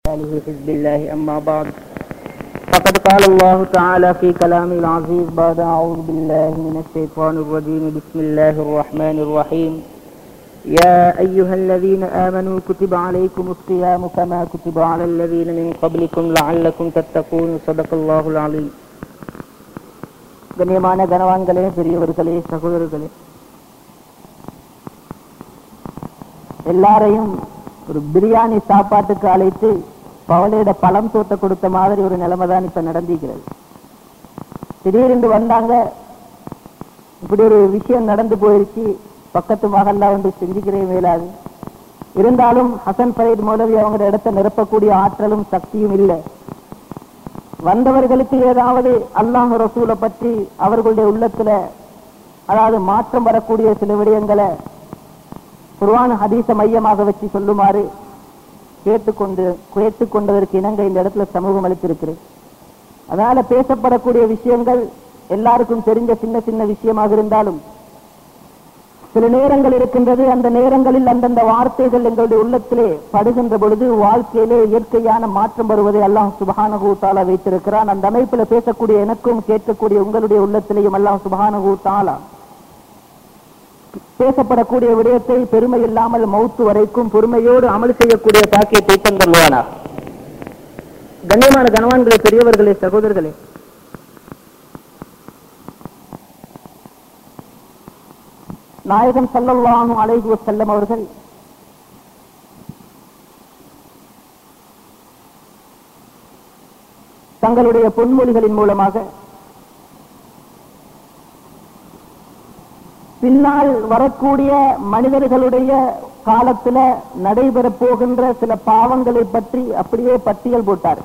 آله حزب الله أما بعد فقد قال الله تعالى في كلامه العزيز بعد أعوذ بالله من الشيطان الرجيم بسم الله الرحمن الرحيم يا أيها الذين آمنوا كتب عليكم الصيام كما كتب على الذين من قبلكم لعلكم تتقون صدق الله العليم கண்ணியமான கனவான்களே பெரியவர்களே சகோதரர்களே எல்லாரையும் ஒரு பிரியாணி சாப்பாட்டுக்கு அழைத்து பவளையிட பழம் தோட்ட கொடுத்த மாதிரி ஒரு நிலைமை தான் இப்ப நடந்திருக்கிறது திடீரென்று வந்தாங்க இப்படி ஒரு விஷயம் நடந்து போயிருச்சு பக்கத்து மகள்ல வந்து செஞ்சுக்கிறே மேலாது இருந்தாலும் ஹசன் ஃபரீத் மௌலவி அவங்க இடத்தை நிரப்பக்கூடிய ஆற்றலும் சக்தியும் இல்லை வந்தவர்களுக்கு ஏதாவது அல்லாஹ் ரசூலை பற்றி அவர்களுடைய உள்ளத்துல அதாவது மாற்றம் வரக்கூடிய சில விடயங்களை குர்ஆன் ஹதீஸ மையமாக வச்சு சொல்லுமாறு கேட்டுக்கொண்டு கேட்டுக்கொண்டதற்கு இணங்க இந்த இடத்துல சமூகம் அளித்திருக்கிறேன் அதனால பேசப்படக்கூடிய விஷயங்கள் எல்லாருக்கும் தெரிஞ்ச சின்ன சின்ன விஷயமாக இருந்தாலும் சில நேரங்கள் இருக்கின்றது அந்த நேரங்களில் அந்தந்த வார்த்தைகள் எங்களுடைய உள்ளத்திலே படுகின்ற பொழுது வாழ்க்கையிலே இயற்கையான மாற்றம் வருவதை அல்லாஹ் சுபஹானஹு தாலா வைத்திருக்கிறான் அந்த அமைப்புல பேசக்கூடிய எனக்கும் கேட்கக்கூடிய உங்களுடைய உள்ளத்திலேயும் அல்லாஹ் சுபஹானஹு தாலா பேசப்படக்கூடிய விடயத்தை பெருமை இல்லாமல் மௌத்து வரைக்கும் பொறுமையோடு அமல் செய்யக்கூடிய பாக்கியத்தை தந்துள்ளானா கண்ணியமான கனவான்களே பெரியவர்களே சகோதரர்களே நாயகம் சல்லல்லாஹு அலைஹி வஸல்லம் அவர்கள் தங்களுடைய பொன்மொழிகளின் மூலமாக பின்னால் வரக்கூடிய மனிதர்களுடைய காலத்துல நடைபெறப் போகின்ற சில பாவங்களை பற்றி அப்படியே பட்டியல் போட்டார்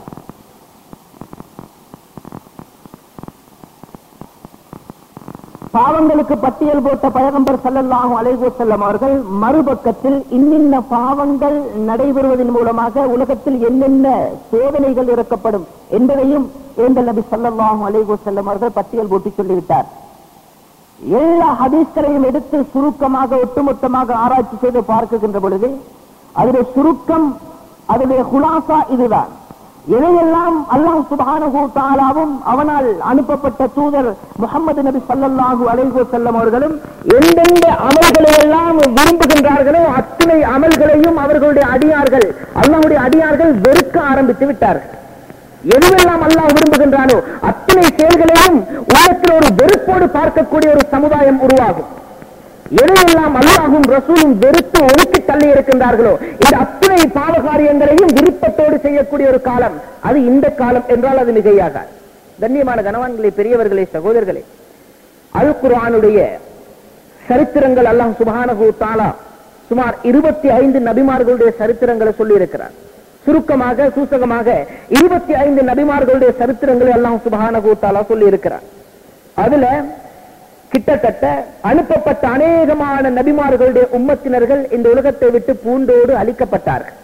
பாவங்களுக்கு பட்டியல் போட்ட பயகம்பர் சல்லல்லாஹு அலைஹி வஸல்லம் அவர்கள் மறுபக்கத்தில் இன்னின்ன பாவங்கள் நடைபெறுவதன் மூலமாக உலகத்தில் என்னென்ன சோதனைகள் இறக்கப்படும் என்பதையும் ஏந்தல் நபி சல்லல்லாஹு அலைஹி வஸல்லம் அவர்கள் பட்டியல் போட்டு சொல்லிவிட்டார் எல்லா ஹதீஸ்களையும் எடுத்து சுருக்கமாக ஒட்டுமொத்தமாக ஆராய்ச்சி செய்து பார்க்குகின்ற பொழுது அதனுடைய சுருக்கம் அதனுடைய குலாசா இதுதான் எதையெல்லாம் அல்லாஹ் சுபானு தாலாவும் அவனால் அனுப்பப்பட்ட தூதர் முகமது நபி சல்லல்லாஹு அலைஹி செல்லம் அவர்களும் எந்தெந்த அமல்களை எல்லாம் விரும்புகின்றார்களோ அத்தனை அமல்களையும் அவர்களுடைய அடியார்கள் அல்லாஹுடைய அடியார்கள் வெறுக்க ஆரம்பித்து விட்டார்கள் எதுவெல்லாம் அல்லாஹ் விரும்புகின்றானோ அத்தனை செயல்களையும் உலகத்தில் ஒரு வெறுப்போடு பார்க்கக்கூடிய ஒரு சமுதாயம் உருவாகும் எதையெல்லாம் அல்லாஹும் ரசூலும் வெறுத்து ஒழுக்கி தள்ளி இருக்கின்றார்களோ இந்த அத்தனை பாவ காரியங்களையும் விருப்பத்தோடு செய்யக்கூடிய ஒரு காலம் அது இந்த காலம் என்றால் அது மிகையாக கண்ணியமான கனவான்களே பெரியவர்களே சகோதரர்களே அல் குர்ஆனுடைய சரித்திரங்கள் அல்லாஹ் சுபஹானஹு தாலா சுமார் இருபத்தி ஐந்து நபிமார்களுடைய சரித்திரங்களை சொல்லி இருக்கிறார் சுருக்கமாக சூசகமாக இருபத்தி ஐந்து நபிமார்களுடைய சரித்திரங்களை எல்லாம் சுபகான கூட்டாலா சொல்லி இருக்கிறார் அதுல கிட்டத்தட்ட அனுப்பப்பட்ட அநேகமான நபிமார்களுடைய உம்மத்தினர்கள் இந்த உலகத்தை விட்டு பூண்டோடு அழிக்கப்பட்டார்கள்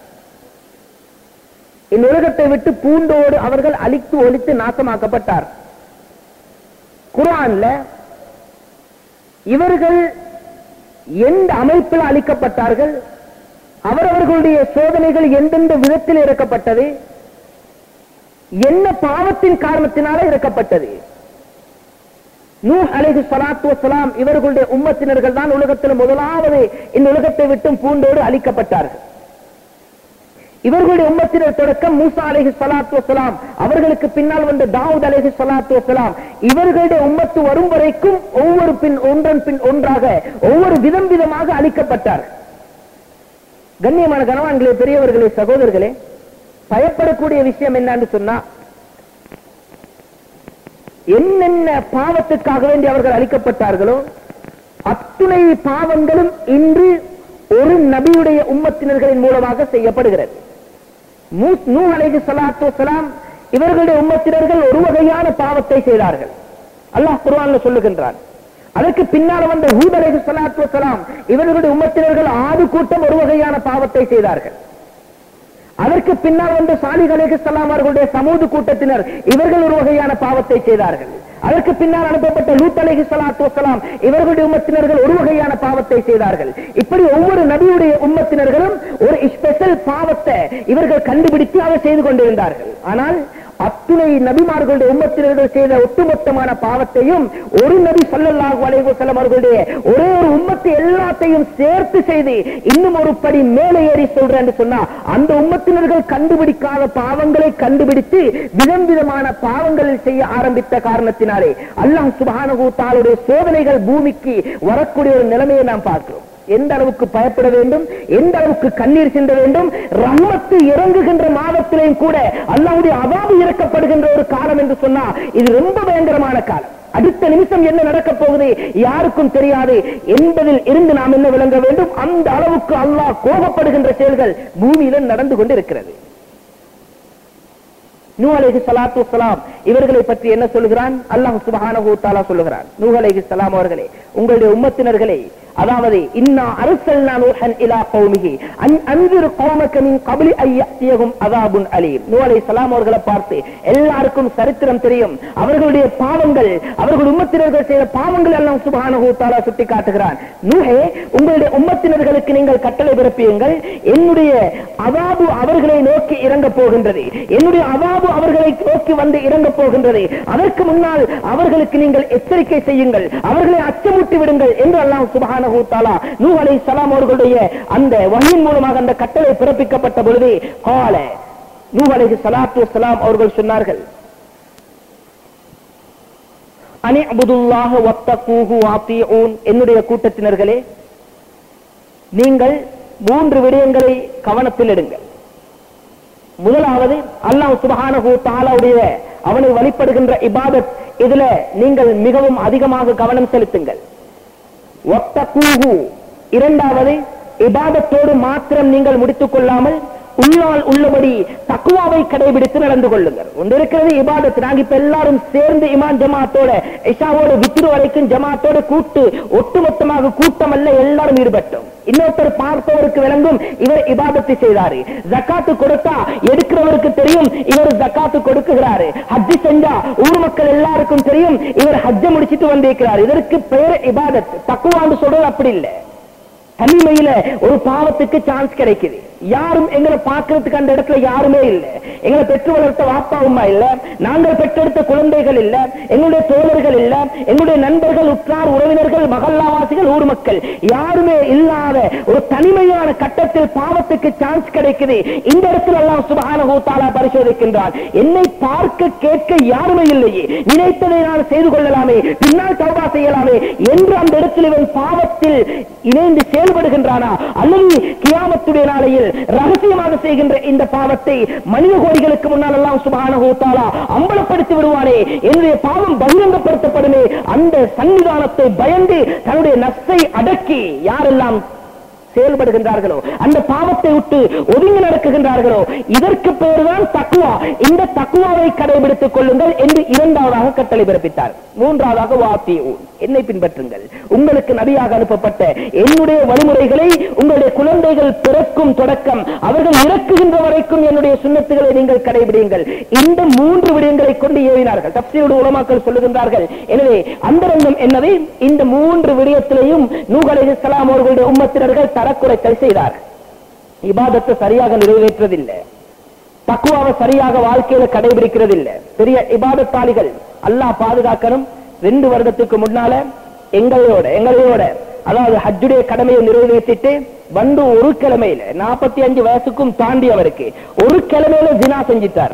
இந்த உலகத்தை விட்டு பூண்டோடு அவர்கள் அழித்து ஒழித்து நாசமாக்கப்பட்டார் குரான்ல இவர்கள் எந்த அமைப்பில் அழிக்கப்பட்டார்கள் அவரவர்களுடைய சோதனைகள் எந்தெந்த விதத்தில் இறக்கப்பட்டது என்ன பாவத்தின் காரணத்தினால இறக்கப்பட்டது நூ அலைஹி சலாத்து வசலாம் இவர்களுடைய உம்மத்தினர்கள் தான் உலகத்தில் முதலாவது இந்த உலகத்தை விட்டும் பூண்டோடு அழிக்கப்பட்டார்கள் இவர்களுடைய உம்மத்தினர் தொடக்கம் மூசா அலைஹி சலாத்து வசலாம் அவர்களுக்கு பின்னால் வந்த தாவூத் அலைஹி சலாத்து வசலாம் இவர்களுடைய உம்மத்து வரும் வரைக்கும் ஒவ்வொரு பின் ஒன்றன் பின் ஒன்றாக ஒவ்வொரு விதம் விதமாக அழிக்கப்பட்டார்கள் கண்ணியமான கனவான்களே பெரியவர்களே சகோதரர்களே பயப்படக்கூடிய விஷயம் என்னன்னு சொன்னா என்னென்ன பாவத்துக்காக வேண்டி அவர்கள் அளிக்கப்பட்டார்களோ அத்துணை பாவங்களும் இன்று ஒரு நபியுடைய உம்மத்தினர்களின் மூலமாக செய்யப்படுகிறது நூ அலைஹி சலாத்து வசலாம் இவர்களுடைய உம்மத்தினர்கள் ஒரு வகையான பாவத்தை செய்தார்கள் அல்லாஹ் குர்ஆன்ல சொல்லுகின்றான் அதற்கு பின்னால் வந்த ஹூத் அலைஹி ஸலாத்து வஸலாம் இவர்களுடைய உம்மத்தினர்கள் ஆறு கூட்டம் ஒரு வகையான பாவத்தை செய்தார்கள் அதற்கு பின்னால் வந்த சாலிஹ் அலைஹி ஸலாம் அவர்களுடைய சமூக கூட்டத்தினர் இவர்கள் ஒரு வகையான பாவத்தை செய்தார்கள் அதற்கு பின்னால் அனுப்பப்பட்ட லூத் அலைஹி ஸலாத்து வஸலாம் இவர்களுடைய உம்மத்தினர்கள் ஒரு வகையான பாவத்தை செய்தார்கள் இப்படி ஒவ்வொரு நபியுடைய உம்மத்தினர்களும் ஒரு ஸ்பெஷல் பாவத்தை இவர்கள் கண்டுபிடித்து அதை செய்து கொண்டிருந்தார்கள் ஆனால் அத்துணை நபிமார்களுடைய உம்மத்தினர்கள் செய்த ஒட்டுமொத்தமான பாவத்தையும் ஒரு நபி ஸல்லல்லாஹு அலைஹி வஸல்லம் அவர்களுடைய ஒரே ஒரு உம்மத்து எல்லாத்தையும் சேர்த்து செய்து இன்னும் ஒரு படி மேலே ஏறி சொல்றேன் என்று சொன்னா அந்த உம்மத்தினர்கள் கண்டுபிடிக்காத பாவங்களை கண்டுபிடித்து விதம் விதமான பாவங்களில் செய்ய ஆரம்பித்த காரணத்தினாலே அல்லாஹ் சுப்ஹானஹு தஆலாவுடைய சோதனைகள் பூமிக்கு வரக்கூடிய ஒரு நிலைமையை நாம் பார்க்கிறோம் எந்த அளவுக்கு பயப்பட வேண்டும் எந்த அளவுக்கு கண்ணீர் சிந்த வேண்டும் ரஹ்மத்து இறங்குகின்ற மாதத்திலேயும் கூட அல்லாஹ்வுடைய அவாபு இறக்கப்படுகின்ற ஒரு காலம் என்று சொன்னா இது ரொம்ப பயங்கரமான காலம் அடுத்த நிமிஷம் என்ன நடக்கப் போகுது யாருக்கும் தெரியாது என்பதில் இருந்து நாம் என்ன விளங்க வேண்டும் அந்த அளவுக்கு அல்லாஹ் கோபப்படுகின்ற செயல்கள் பூமியில நடந்து கொண்டு இருக்கிறது நூ அலைஹி ஸலாத்து வஸலாம் இவர்களை பற்றி என்ன சொல்கிறான் அல்லாஹ் சுப்ஹானஹு தஆலா சொல்கிறான் நூ அலைஹி ஸலாம் அவர்களே உங்களுடைய உம்மத்தினர்களே அதாவது இன்னா அர்சல்னா நூஹன் இலா கௌமிஹி அன் அன்சிர் கௌமக மின் கப்லி அன் யஅதியஹும் அஸாபுன் அலீம் நூ அலைஹி ஸலாம் அவர்களை பார்த்து எல்லாருக்கும் சரித்திரம் தெரியும் அவர்களுடைய பாவங்கள் அவர்கள் உம்மத்தினர்கள் செய்த பாவங்கள் எல்லாம் சுப்ஹானஹு தஆலா சுட்டி காட்டுகிறான் நூஹே உங்களுடைய உம்மத்தினர்களுக்கு நீங்கள் கட்டளை பிறப்பியுங்கள் என்னுடைய அவாபு அவர்களை நோக்கி இறங்க போகின்றது என்னுடைய அவாபு அவர்களை நோக்கி வந்து இறங்க போகின்றது அதற்கு முன்னால் அவர்களுக்கு நீங்கள் எச்சரிக்கை செய்யுங்கள் அவர்களை அச்சமூட்டி விடுங்கள் என்று அல்லாஹ் சுப்ஹானஹு தஆலா நூஹ் அலைஹிஸ்ஸலாம் அவர்களுடைய அந்த வஹீன் மூலமாக அந்த கட்டளை பிறப்பிக்கப்பட்ட பொழுது கால நூஹ் அலைஹி ஸலாத்து வஸலாம் அவர்கள் சொன்னார்கள் அனி அபுதுல்லாஹ வத்தகூஹு வாத்தியூன் என்னுடைய கூட்டத்தினர்களே நீங்கள் மூன்று விடயங்களை கவனத்தில் எடுங்கள் முதலாவது அல்லாஹ் சுபஹானஹு தஆலாவுடைய அவனை வழிபடுகின்ற இபாதத் இதுல நீங்கள் மிகவும் அதிகமாக கவனம் செலுத்துங்கள் ஒத்தகூஹு இரண்டாவது இபாதத்தோடு மாத்திரம் நீங்கள் முடித்துக் கொள்ளாமல் உள்ளால் உள்ளபடி தக்குவாவை கடைபிடித்து நடந்து கொள்ளுங்கள் ஒன்று இருக்கிறது இபாதத் நாங்க இப்ப எல்லாரும் சேர்ந்து இமான் ஜமாத்தோட இஷாவோட வித்திரு வரைக்கும் ஜமாத்தோட கூட்டு ஒட்டுமொத்தமாக கூட்டம் அல்ல எல்லாரும் ஈடுபட்டோம் இன்னொருத்தர் பார்ப்பவருக்கு விளங்கும் இவர் இபாதத்தை செய்தாரு ஜக்காத்து கொடுத்தா எடுக்கிறவருக்கு தெரியும் இவர் ஜக்காத்து கொடுக்குகிறாரு ஹஜ்ஜி செஞ்சா ஊர் மக்கள் எல்லாருக்கும் தெரியும் இவர் ஹஜ்ஜ முடிச்சிட்டு வந்திருக்கிறார் இதற்கு பெயர் இபாதத் தக்குவான்னு சொல்றது அப்படி இல்லை தனிமையில ஒரு பாவத்துக்கு சான்ஸ் கிடைக்குது யாரும் எங்களை பார்க்கறதுக்கு அந்த இடத்துல யாருமே இல்ல எங்களை பெற்று வளர்த்த வாப்பா அம்மா இல்ல நாங்கள் பெற்றெடுத்த குழந்தைகள் இல்ல எங்களுடைய தோழர்கள் இல்ல எங்களுடைய நண்பர்கள் உற்றார் உறவினர்கள் மகல்லாவாசிகள் ஊர் மக்கள் யாருமே இல்லாத ஒரு தனிமையான கட்டத்தில் பாவத்துக்கு சான்ஸ் கிடைக்குது இந்த இடத்துல எல்லாம் சுபஹானஹு தஆலா பரிசோதிக்கின்றான் என்னை பார்க்க கேட்க யாருமே இல்லையே நினைத்ததை நான் செய்து கொள்ளலாமே பின்னால் தௌபா செய்யலாமே என்று அந்த இடத்தில் இவன் பாவத்தில் இணைந்து செயல்படுகின்றானா அல்லது கியாமத்துடைய நாளையில் ரகசியமாக செய்கின்ற இந்த பாவத்தை மனித கோடிகளுக்கு முன்னால் எல்லாம் சுபஹானஹு தஆலா அம்பலப்படுத்தி விடுவானே என்னுடைய பாவம் பகிரங்கப்படுத்தப்படுமே அந்த சன்னிதானத்தை பயந்து தன்னுடைய நஷ்டை அடக்கி யாரெல்லாம் செயல்படுகின்றார்களோ அந்த பாவத்தை விட்டு ஒதுங்கி நடக்குகின்றார்களோ இதற்கு பெயர்தான் தக்குவா இந்த தக்குவாவை கடைபிடித்துக் கொள்ளுங்கள் என்று இரண்டாவதாக கட்டளை பிறப்பித்தார் மூன்றாவதாக வாத்தி என்னை பின்பற்றுங்கள் உங்களுக்கு நபியாக அனுப்பப்பட்ட என்னுடைய வழிமுறைகளை உங்களுடைய குழந்தைகள் பிறக்கும் தொடக்கம் அவர்கள் இறக்குகின்ற வரைக்கும் என்னுடைய சுண்ணத்துகளை நீங்கள் கடைபிடியுங்கள் இந்த மூன்று விடயங்களை கொண்டு ஏறினார்கள் தப்சீருடைய உலமாக்கள் சொல்லுகின்றார்கள் எனவே அந்தரங்கம் என்னவே இந்த மூன்று விடயத்திலையும் நூஹ் அலைஹிஸ்ஸலாம் அவர்களுடைய உம்மத்தினர்கள் தரக்குறைத்தல் செய்தார்கள் இபாதத்தை சரியாக நிறைவேற்றதில்லை தக்குவாவை சரியாக வாழ்க்கையில கடைபிடிக்கிறதில்லை பெரிய இபாதத்தாளிகள் அல்லாஹ் பாதுகாக்கணும் ரெண்டு வருடத்துக்கு முன்னால எங்களோட எங்களையோட அதாவது ஹஜ்ஜுடைய கடமையை நிறைவேற்றிட்டு வந்து ஒரு கிழமையில நாற்பத்தி அஞ்சு வயசுக்கும் தாண்டி அவருக்கு ஒரு கிழமையில ஜினா செஞ்சிட்டார்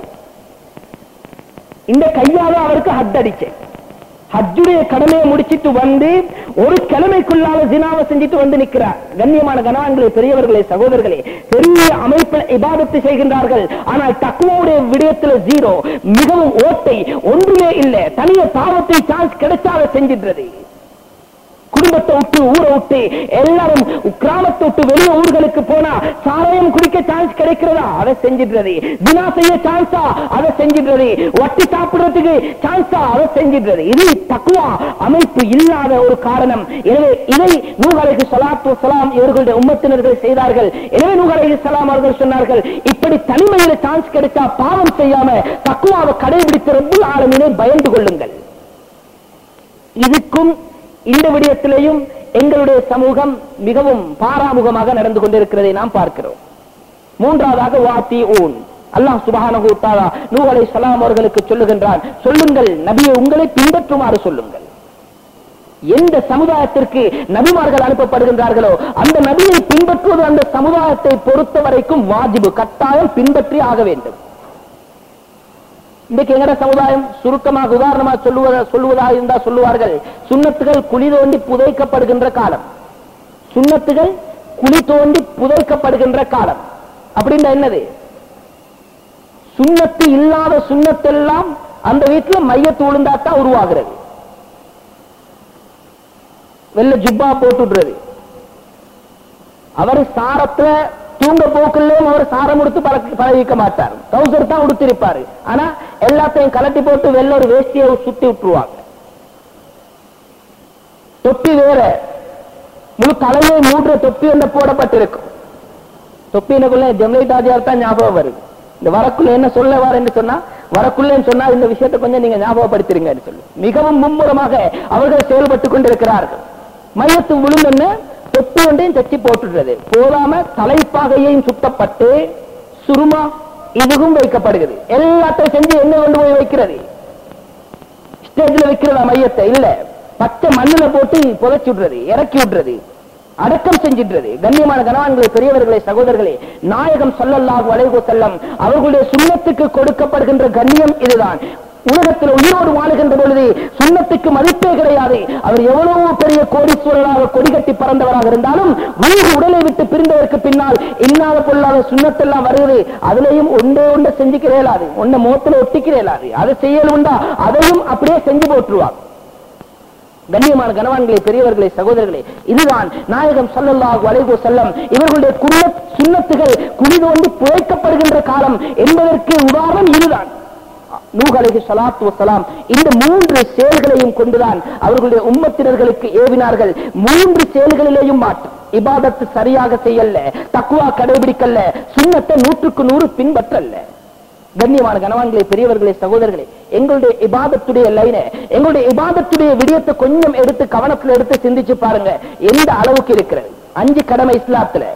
இந்த கையால அவருக்கு ஹத் அடிச்சேன் ஹஜ்ஜுடைய கடமையை முடிச்சிட்டு வந்து ஒரு கிழமைக்குள்ளால ஜினாவை செஞ்சுட்டு வந்து நிற்கிறார் கண்ணியமான கணவான்களே பெரியவர்களே சகோதரர்களே பெரிய அமைப்பில் இபாதத்தை செய்கின்றார்கள் ஆனால் தக்குவோடைய விடயத்துல ஜீரோ மிகவும் ஓட்டை ஒன்றுமே இல்லை தனிய பாவத்தை சான்ஸ் கிடைச்சாத செஞ்சின்றது குடும்பத்தை விட்டு ஊரை விட்டு எல்லாரும் கிராமத்தை விட்டு வெளிய ஊர்களுக்கு போனா சாராயம் குடிக்க சான்ஸ் கிடைக்கிறதா அதை செஞ்சிடுறது தினா செய்ய சான்ஸா அதை செஞ்சிடுறது வட்டி சாப்பிடுறதுக்கு சான்ஸா அதை செஞ்சிடுறது இது தக்குவா அமைப்பு இல்லாத ஒரு காரணம் எனவே இதை நூகலைக்கு சலாத்து சலாம் இவர்களுடைய உம்மத்தினர்கள் செய்தார்கள் எனவே நூகலைக்கு சலாம் அவர்கள் சொன்னார்கள் இப்படி தனிமையில சான்ஸ் கிடைச்சா பாவம் செய்யாம தக்குவாவை கடைபிடித்து ரொம்ப ஆளுமினை பயந்து கொள்ளுங்கள் இதுக்கும் இந்த விடயத்திலேயும் எங்களுடைய சமூகம் மிகவும் பாராமுகமாக நடந்து கொண்டிருக்கிறதை நாம் பார்க்கிறோம் மூன்றாவதாக வாத்தி ஊன் அல்லாஹ் சுபஹானஹு தஆலா நூஹ் அலைஹிஸ்ஸலாம் அவர்களுக்கு சொல்லுகின்றான் சொல்லுங்கள் நபியை உங்களை பின்பற்றுமாறு சொல்லுங்கள் எந்த சமுதாயத்திற்கு நபிமார்கள் அனுப்பப்படுகின்றார்களோ அந்த நபியை பின்பற்றுவது அந்த சமுதாயத்தை பொறுத்த வரைக்கும் வாஜிபு கட்டாயம் பின்பற்றி ஆக வேண்டும் இன்றைக்கு எங்கட சமுதாயம் சுருக்கமாக உதாரணமாக சொல்லுவதா சொல்லுவதாக இருந்தா சொல்லுவார்கள் சுண்ணத்துகள் குழி தோண்டி புதைக்கப்படுகின்ற காலம் சுண்ணத்துகள் குழி தோண்டி புதைக்கப்படுகின்ற காலம் அப்படின்னா என்னது சுண்ணத்து இல்லாத சுண்ணத்தெல்லாம் அந்த வீட்டுல மையத்து விழுந்தாத்தான் உருவாகிறது வெள்ள ஜுப்பா போட்டுடுறது அவர் சாரத்துல தூங்க போக்குள்ளேயும் அவர் சாரம் உடுத்து பழக்க- பழகிக்க மாட்டார் டவுசர் தான் உடுத்திருப்பாரு ஆனா எல்லாத்தையும் கலட்டி போட்டு வெள்ள ஒரு வேஷ்டியை சுத்தி விட்டுருவாங்க தொப்பி வேற முழு தலையை மூடுற தொப்பி ஒன்று போடப்பட்டிருக்கும் தொப்பினுக்குள்ள ஜெம்லைட் ஆதியார் தான் ஞாபகம் வருது இந்த வரக்குள்ள என்ன சொல்ல வார் என்று சொன்னா வரக்குள்ளேன்னு சொன்னா இந்த விஷயத்தை கொஞ்சம் நீங்க ஞாபகப்படுத்திருங்க சொல்லி மிகவும் மும்முரமாக அவர்கள் செயல்பட்டுக் கொண்டிருக்கிறார்கள் மையத்து விழுந்தன்னு தொப்பி ஒன்றையும் தச்சு போட்டுடுறது போதாம தலைப்பாகையையும் சுத்தப்பட்டு சுருமா இதுவும் வைக்கப்படுகிறது எல்லாத்தையும் செஞ்சு என்ன கொண்டு போய் வைக்கிறது ஸ்டேஜ்ல வைக்கிறதா மையத்தை இல்ல பச்சை மண்ணுல போட்டு புதைச்சு விடுறது இறக்கி விடுறது அடக்கம் செஞ்சிடுறது கண்ணியமான கனவான்களே பெரியவர்களே சகோதரர்களே நாயகம் ஸல்லல்லாஹு அலைஹி வஸல்லம் அவர்களுடைய சுண்ணத்துக்கு கொடுக்கப்படுகின்ற கண்ணியம் இதுதான் உலகத்தில் உயிரோடு வாழுகின்ற பொழுது சுண்ணத்துக்கு மதிப்பே கிடையாது அவர் எவ்வளவு பெரிய கோடீஸ்வரராக கொடிகட்டி பறந்தவராக இருந்தாலும் உயிர் உடலை விட்டு பிரிந்ததற்கு பின்னால் இல்லாத பொல்லாத சுண்ணத்தெல்லாம் வருகிறது அதுலயும் ஒன்றே ஒன்றை செஞ்சுக்கிற இயலாது ஒன்ன முகத்துல ஒட்டிக்கிற இயலாது அதை செய்யல் உண்டா அதையும் அப்படியே செஞ்சு போட்டுருவாங்க கண்ணியமான கனவான்களே பெரியவர்களே சகோதரர்களே இதுதான் நாயகம் ஸல்லல்லாஹு அலைஹி வஸல்லம் இவர்களுடைய குன்னத் சுன்னத்துகள் குழி தோண்டி புதைக்கப்படுகின்ற காலம் என்பதற்கு உதாரணம் இதுதான் நூஹ் அலைஹி ஸலாத்து வஸலாம் இந்த மூன்று செயல்களையும் கொண்டுதான் அவர்களுடைய உம்மத்தினர்களுக்கு ஏவினார்கள் மூன்று செயல்களிலேயும் மாற்றம் இபாதத்து சரியாக செய்யல தக்குவா கடைபிடிக்கல்ல சுன்னத்தை நூற்றுக்கு நூறு பின்பற்றல்ல கண்ணியமான கனவான்களே பெரியவர்களே சகோதரர்களே எங்களுடைய இபாதத்துடைய லைன எங்களுடைய இபாதத்துடைய விடயத்தை கொஞ்சம் எடுத்து கவனத்துல எடுத்து சிந்திச்சு பாருங்க எந்த அளவுக்கு இருக்கிறது அஞ்சு கடமை இஸ்லாத்துல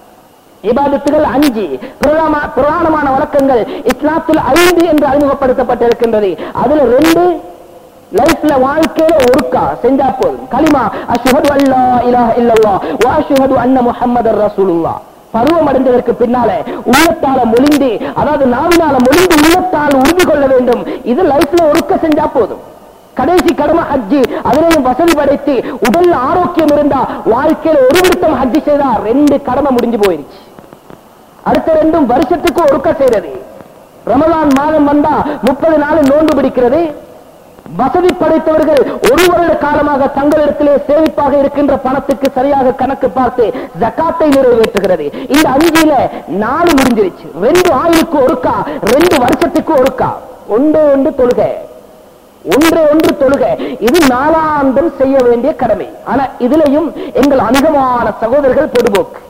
இபாதத்துகள் அஞ்சு பிரதான- பிரதானமான வழக்கங்கள் இஸ்லாத்தில் ஐந்து என்று அறிமுகப்படுத்தப்பட்டிருக்கின்றது அதுல ரெண்டு லைஃப்ல வாழ்க்கையில ஒருக்கா செஞ்சா போதும் கலிமா அஷ்ஹது அல்லா இலாஹ இல்லல்லாஹ் வ அஷ்ஹது அன்ன முஹம்மதர் ரசூலுல்லாஹ் பருவம் அடைந்ததற்கு பின்னால உள்ளத்தால மொழிந்து அதாவது நாவினால மொழிந்து உள்ளத்தால் உறுதி கொள்ள வேண்டும் இது லைஃப்ல ஒருக்க செஞ்சா போதும் கடைசி கடமை ஹஜ்ஜி அதிலையும் வசதி படைத்து உடல்ல ஆரோக்கியம் இருந்தா வாழ்க்கையில ஒரு விருத்தம் ஹஜ்ஜி செய்தா ரெண்டு கடமை முடிஞ்சு போயிருச்சு அடுத்த ரெண்டும் வருஷத்துக்கு ஒருக்க செய்யறது ரமலான் மாதம் வந்தா முப்பது நாள் நோன்பு பிடிக்கிறது வசதி படைத்தவர்கள் ஒரு வருட காலமாக தங்களிடத்திலே சேமிப்பாக இருக்கின்ற பணத்துக்கு சரியாக கணக்கு பார்த்து ஜக்காத்தை நிறைவேற்றுகிறது இந்த அஞ்சில நாலு முடிஞ்சிருச்சு ரெண்டு ஆயுளுக்கு ஒருக்கா ரெண்டு வருஷத்துக்கு ஒருக்கா ஒன்று ஒன்று தொழுகை ஒன்றே ஒன்று தொழுக இது நாலாந்தம் செய்ய வேண்டிய கடமை ஆனா இதுலயும் எங்கள் அனுகமான சகோதரர்கள் பொதுபோக்கு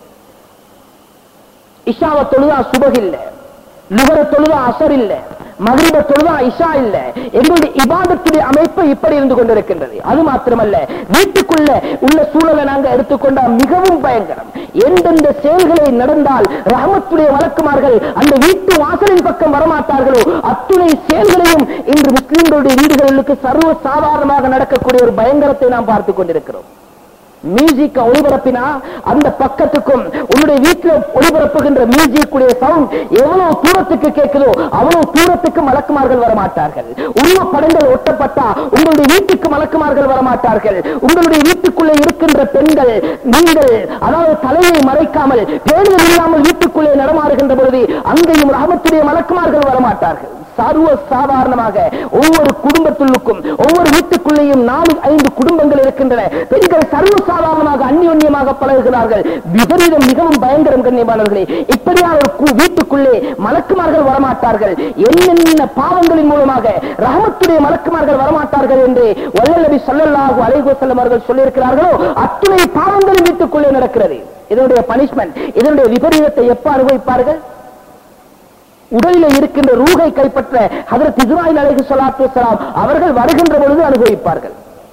இஷாவ தொழுதா சுபக இல்ல லுகர தொழுதா அசர் இல்ல மகிரிப தொழுதா இஷா இல்ல எங்களுடைய இபாதத்துடைய அமைப்பு இப்படி இருந்து கொண்டிருக்கின்றது அது மாத்திரமல்ல வீட்டுக்குள்ள உள்ள சூழலை நாங்க எடுத்துக்கொண்டா மிகவும் பயங்கரம் எந்தெந்த செயல்களை நடந்தால் ரஹமத்துடைய வழக்குமார்கள் அந்த வீட்டு வாசலின் பக்கம் வரமாட்டார்களோ அத்துணை செயல்களையும் இன்று முஸ்லிம்களுடைய வீடுகளுக்கு சர்வ சாதாரணமாக நடக்கக்கூடிய ஒரு பயங்கரத்தை நாம் பார்த்துக் கொண்டிருக்கிறோம் மியூசிக்க ஒளிபரப்பினா அந்த பக்கத்துக்கும் உன்னுடைய வீட்டுல ஒளிபரப்புகின்ற மியூசிக் உடைய சவுண்ட் எவ்வளவு தூரத்துக்கு கேட்குதோ அவ்வளவு தூரத்துக்கு மலக்குமார்கள் வரமாட்டார்கள் உருவ படங்கள் ஒட்டப்பட்டா உங்களுடைய வீட்டுக்கு மலக்குமார்கள் வரமாட்டார்கள் உங்களுடைய வீட்டுக்குள்ளே இருக்கின்ற பெண்கள் நீங்கள் அதாவது தலையை மறைக்காமல் பேணுதல் இல்லாமல் வீட்டுக்குள்ளே நடமாறுகின்ற பொழுது அங்கேயும் ரஹமத்துடைய மலக்குமார்கள் வரமாட்டார்கள் சர்வ சாதாரணமாக ஒவ்வொரு குடும்பத்துள்ளுக்கும் ஒவ்வொரு வீட்டுக்குள்ளேயும் நாலு ஐந்து குடும்பங்கள் இருக்கின்றன பெண்கள் சர்வ சாதாரணமாக அந்நியோன்யமாக பழகுகிறார்கள் விபரீதம் மிகவும் பயங்கரம் கண்ணியமானவர்களே இப்படியான ஒரு கு- வீட்டுக்குள்ளே மலக்குமார்கள் வரமாட்டார்கள் என்னென்ன பாவங்களின் மூலமாக ரஹமத்துடைய மலக்குமார்கள் வரமாட்டார்கள் என்று வல்லல் நபி ஸல்லல்லாஹு அலைஹி வஸல்லம் அவர்கள் சொல்லியிருக்கிறார்களோ அத்துணை பாவங்களும் வீட்டுக்குள்ளே நடக்கிறது இதனுடைய பனிஷ்மெண்ட் இதனுடைய விபரீதத்தை எப்ப அனுபவிப்பார்கள் உடலில் இருக்கின்ற ரூகை கைப்பற்ற ஹதரத் இஸ்ராயில் அலைஹி ஸலாத்து வஸலாம் அவர்கள் வருகின்ற பொழுது அனுபவிப்பார்கள்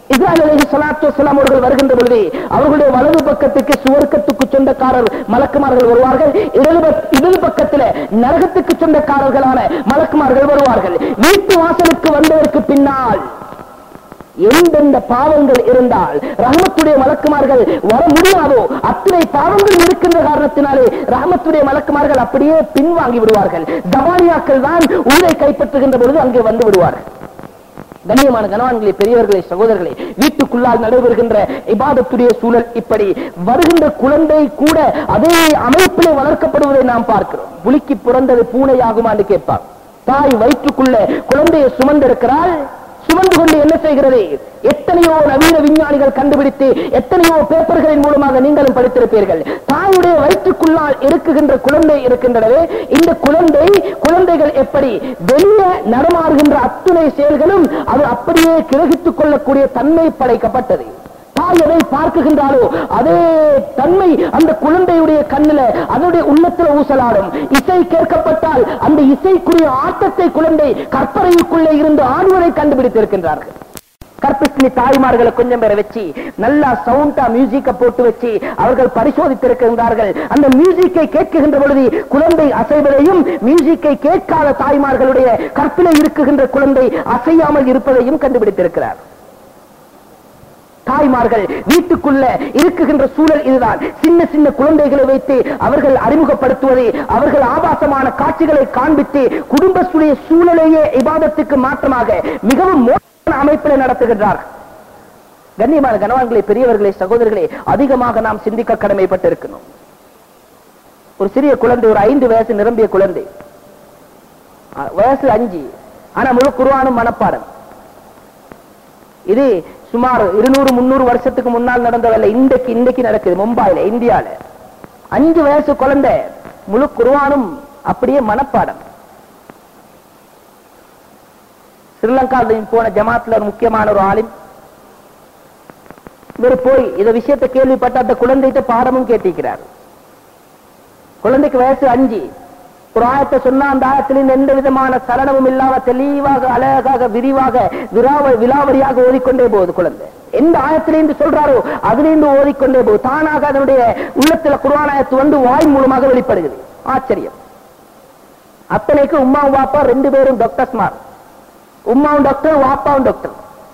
இஸ்ராயல் அலைஹி ஸலாத்து வஸலாம் அவர்கள் வருகின்ற பொழுது அவர்களுடைய வலது பக்கத்துக்கு சுவர்க்கத்துக்கு சொந்தக்காரர் மலக்குமார்கள் வருவார்கள் இடது பக்- இடது பக்கத்தில் நரகத்துக்கு சொந்தக்காரர்களான மலக்குமார்கள் வருவார்கள் வீட்டு வாசலுக்கு வந்ததற்கு பின்னால் எந்தெந்த பாவங்கள் இருந்தால் ரஹமத்துடைய மலக்குமார்கள் வர முடியாதோ அத்தனை பாவங்கள் இருக்கின்ற காரணத்தினாலே ரஹமத்துடைய மலக்குமார்கள் அப்படியே பின்வாங்கி விடுவார்கள் ஜபானியாக்கள் தான் உயிரை கைப்பற்றுகின்ற பொழுது அங்கே வந்து விடுவார்கள் கண்ணியமான கனவான்களே பெரியவர்களே சகோதரர்களே வீட்டுக்குள்ளால் நடைபெறுகின்ற இபாதத்துடைய சூழல் இப்படி வருகின்ற குழந்தை கூட அதே அமைப்பிலே வளர்க்கப்படுவதை நாம் பார்க்கிறோம் புலிக்கு பிறந்தது பூனையாகுமா என்று கேட்பார் தாய் வயிற்றுக்குள்ள குழந்தையை சுமந்திருக்கிறாள் சுமந்து கொண்டு என்ன செய்கிறது எத்தனையோ நவீன விஞ்ஞானிகள் கண்டுபிடித்து எத்தனையோ பேப்பர்களின் மூலமாக நீங்களும் படித்திருப்பீர்கள் தாயுடைய வயிற்றுக்குள்ளால் இருக்குகின்ற குழந்தை இருக்கின்றனவே இந்த குழந்தை குழந்தைகள் எப்படி வெளியே நடமாறுகின்ற அத்துணை செயல்களும் அது அப்படியே கிரகித்துக் கொள்ளக்கூடிய தன்மை படைக்கப்பட்டது தாய் எதை பார்க்குகின்றாலோ அதே தன்மை அந்த குழந்தையுடைய கண்ணில அதனுடைய உள்ளத்துல ஊசலாடும் இசை கேட்கப்பட்டால் அந்த இசைக்குரிய ஆட்டத்தை குழந்தை கற்பனைக்குள்ளே இருந்து ஆடுவதை கண்டுபிடித்திருக்கின்றார்கள் கற்பிஸ்தினி தாய்மார்களை கொஞ்சம் பேரை வச்சு நல்லா சவுண்டா மியூசிக்க போட்டு வச்சு அவர்கள் பரிசோதித்திருக்கின்றார்கள் அந்த மியூசிக்கை கேட்குகின்ற பொழுது குழந்தை அசைவதையும் மியூசிக்கை கேட்காத தாய்மார்களுடைய கற்பிலே இருக்குகின்ற குழந்தை அசையாமல் இருப்பதையும் கண்டுபிடித்திருக்கிறார் தாய்மார்கள் வீட்டுக்குள்ள இருக்குகின்ற சூழல் இதுதான் சின்ன சின்ன குழந்தைகளை வைத்து அவர்கள் அறிமுகப்படுத்துவதை அவர்கள் ஆபாசமான காட்சிகளை காண்பித்து குடும்பத்துடைய சூழலையே இபாதத்துக்கு மாற்றமாக மிகவும் மோசமான அமைப்பில் நடத்துகின்றார்கள் கண்ணியமான கனவான்களே பெரியவர்களே சகோதரர்களே அதிகமாக நாம் சிந்திக்க கடமைப்பட்டிருக்கணும் ஒரு சிறிய குழந்தை ஒரு ஐந்து வயசு நிரம்பிய குழந்தை அஹ், வயசு அஞ்சு ஆனா முழு குருவானும் மனப்பாடம் இது சுமார் இருநூறு முன்னூறு வருஷத்துக்கு முன்னால் நடந்ததல்ல இன்றைக்கு இன்றைக்கு நடக்குது மும்பாயில இந்தியால அஞ்சு வயசு குழந்தை முழு குருவானும் அப்படியே மனப்பாடம் ஸ்ரீலங்கா போன ஜமாத்ல ஒரு முக்கியமான ஒரு ஆளின் இவர் போய் இந்த விஷயத்தை கேள்விப்பட்ட அந்த குழந்தைகிட்ட பாடமும் கேட்டிருக்கிறார் குழந்தைக்கு வயசு அஞ்சு ஒரு ஆயத்தை சொன்னா அந்த ஆயத்திலிருந்து எந்த விதமான சலனமும் இல்லாம தெளிவாக அழகாக விரிவாக விராவ விலாவரியாக ஓதிக்கொண்டே போகுது குழந்தை எந்த ஆயத்திலிருந்து சொல்றாரோ அதிலிருந்து ஓதிக்கொண்டே போகுது தானாக அதனுடைய உள்ளத்துல குர்ஆன் ஆயத்து வந்து வாய் மூலமாக வெளிப்படுகிறது ஆச்சரியம் அத்தனைக்கு உமாவும் வாப்பா ரெண்டு பேரும் டாக்டர்ஸ்மார் உமாவும் டாக்டர் வாப்பாவும் டாக்டர்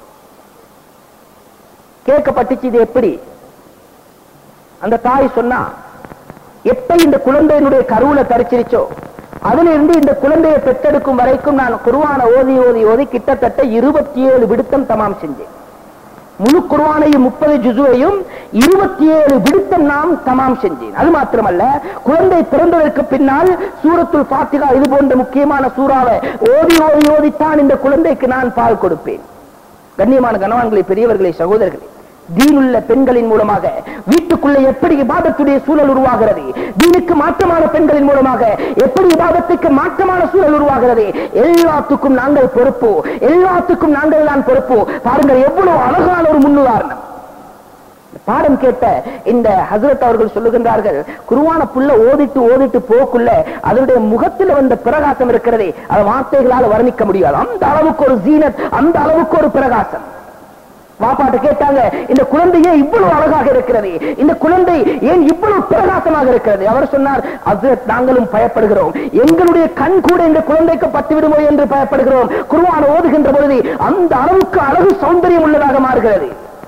கேட்கப்பட்டுச்சு இது எப்படி அந்த தாய் சொன்னா எப்ப இந்த குழந்தையினுடைய கருவுல தரிச்சிருச்சோ அதுல இருந்து இந்த குழந்தையை பெற்றெடுக்கும் வரைக்கும் நான் குருவான ஓதி ஓதி ஓதி கிட்டத்தட்ட இருபத்தி ஏழு விடுத்தம் தமாம் செஞ்சேன் முழு குர்ஆனையும் முப்பது ஜுசுவையும் இருபத்தி ஏழு விடுத்தம் நாம் தமாம் செஞ்சேன் அது மாத்திரமல்ல குழந்தை பிறந்ததற்கு பின்னால் சூரத்துல் ஃபாத்திகா இது போன்ற முக்கியமான சூறாவை ஓதி ஓதி ஓதித்தான் இந்த குழந்தைக்கு நான் பால் கொடுப்பேன் கண்ணியமான கனவான்களே பெரியவர்களே சகோதரர்களே தீனுள்ள பெண்களின் மூலமாக வீட்டுக்குள்ளே எப்படி இபாதத்துடைய சூழல் உருவாகிறது தீனுக்கு மாற்றமான பெண்களின் மூலமாக எப்படி இபாதத்துக்கு மாற்றமான சூழல் உருவாகிறது எல்லாத்துக்கும் நாங்கள் பொறுப்பு எல்லாத்துக்கும் நாங்கள் தான் பொறுப்பு பாருங்கள் எவ்வளவு அழகான ஒரு முன்னுதாரணம் பாடம் கேட்ட இந்த ஹசரத் அவர்கள் சொல்லுகின்றார்கள் குருவான புல்ல ஓதிட்டு ஓதிட்டு போக்குள்ள அதனுடைய முகத்தில் வந்த பிரகாசம் இருக்கிறதே அது வார்த்தைகளால் வர்ணிக்க முடியாது அந்த அளவுக்கு ஒரு ஜீனத் அந்த அளவுக்கு ஒரு பிரகாசம் வாப்பாட்ட கேட்டாங்க இந்த குழந்தையே இவ்வளவு அழகாக இருக்கிறது இந்த குழந்தை ஏன் இவ்வளவு பிரகாசமாக இருக்கிறது அவர் சொன்னார் ஹஸ்ரத் நாங்களும் பயப்படுகிறோம் எங்களுடைய கண் கூட இந்த குழந்தைக்கு பட்டு விடுமோ என்று பயப்படுகிறோம் குருவான ஓதுகின்ற பொழுது அந்த அளவுக்கு அழகு சௌந்தரியம் உள்ளதாக மாறுகிறது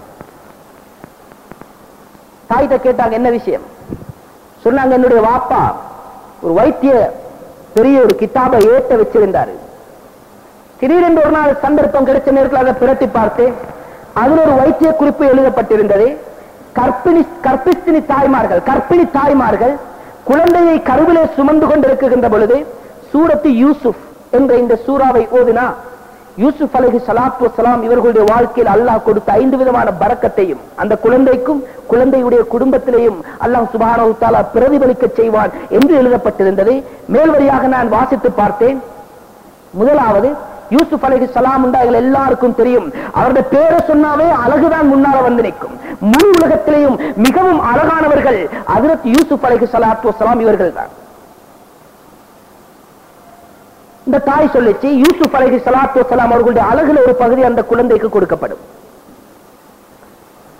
தாய்கிட்ட கேட்டாங்க என்ன விஷயம் சொன்னாங்க என்னுடைய வாப்பா ஒரு வைத்திய பெரிய ஒரு கித்தாபை ஏற்ற வச்சிருந்தாரு திடீரென்று ஒரு நாள் சந்தர்ப்பம் கிடைச்ச நேரத்தில் அதை பிரட்டி பார்த்தேன் அதில் ஒரு வைத்திய குறிப்பு எழுதப்பட்டிருந்தது கற்பிணி கற்பிஸ்தினி தாய்மார்கள் கற்பிணி தாய்மார்கள் குழந்தையை கருவிலே சுமந்து கொண்டிருக்கின்ற பொழுது சூரத்து யூசுப் என்ற இந்த சூறாவை ஓதினா யூசுப் அலைஹி ஸலாத்து வஸலாம் இவர்களுடைய வாழ்க்கையில் அல்லாஹ் கொடுத்த ஐந்து விதமான பரக்கத்தையும் அந்த குழந்தைக்கும் குழந்தையுடைய குடும்பத்திலேயும் அல்லாஹ் சுப்ஹானஹு வ தஆலா பிரதிபலிக்க செய்வான் என்று எழுதப்பட்டிருந்தது மேல்வரியாக நான் வாசித்து பார்த்தேன் முதலாவது யூசுப் அலைஹி ஸலாம் உண்டார்கள் எல்லாருக்கும் தெரியும் அவருடைய பேரை சொன்னாவே அழகுதான் முன்னால வந்து நிற்கும் முழு உலகத்திலேயும் மிகவும் அழகானவர்கள் ஹஜ்ரத் யூசுப் அலைஹி ஸலாத்து வஸலாம் இவர்கள் தான் இந்த தாய் சொல்லிச்சு யூசுப் அலைஹி ஸலாத்து வஸலாம் அவர்களுடைய அழகுல ஒரு பகுதி அந்த குழந்தைக்கு கொடுக்கப்படும்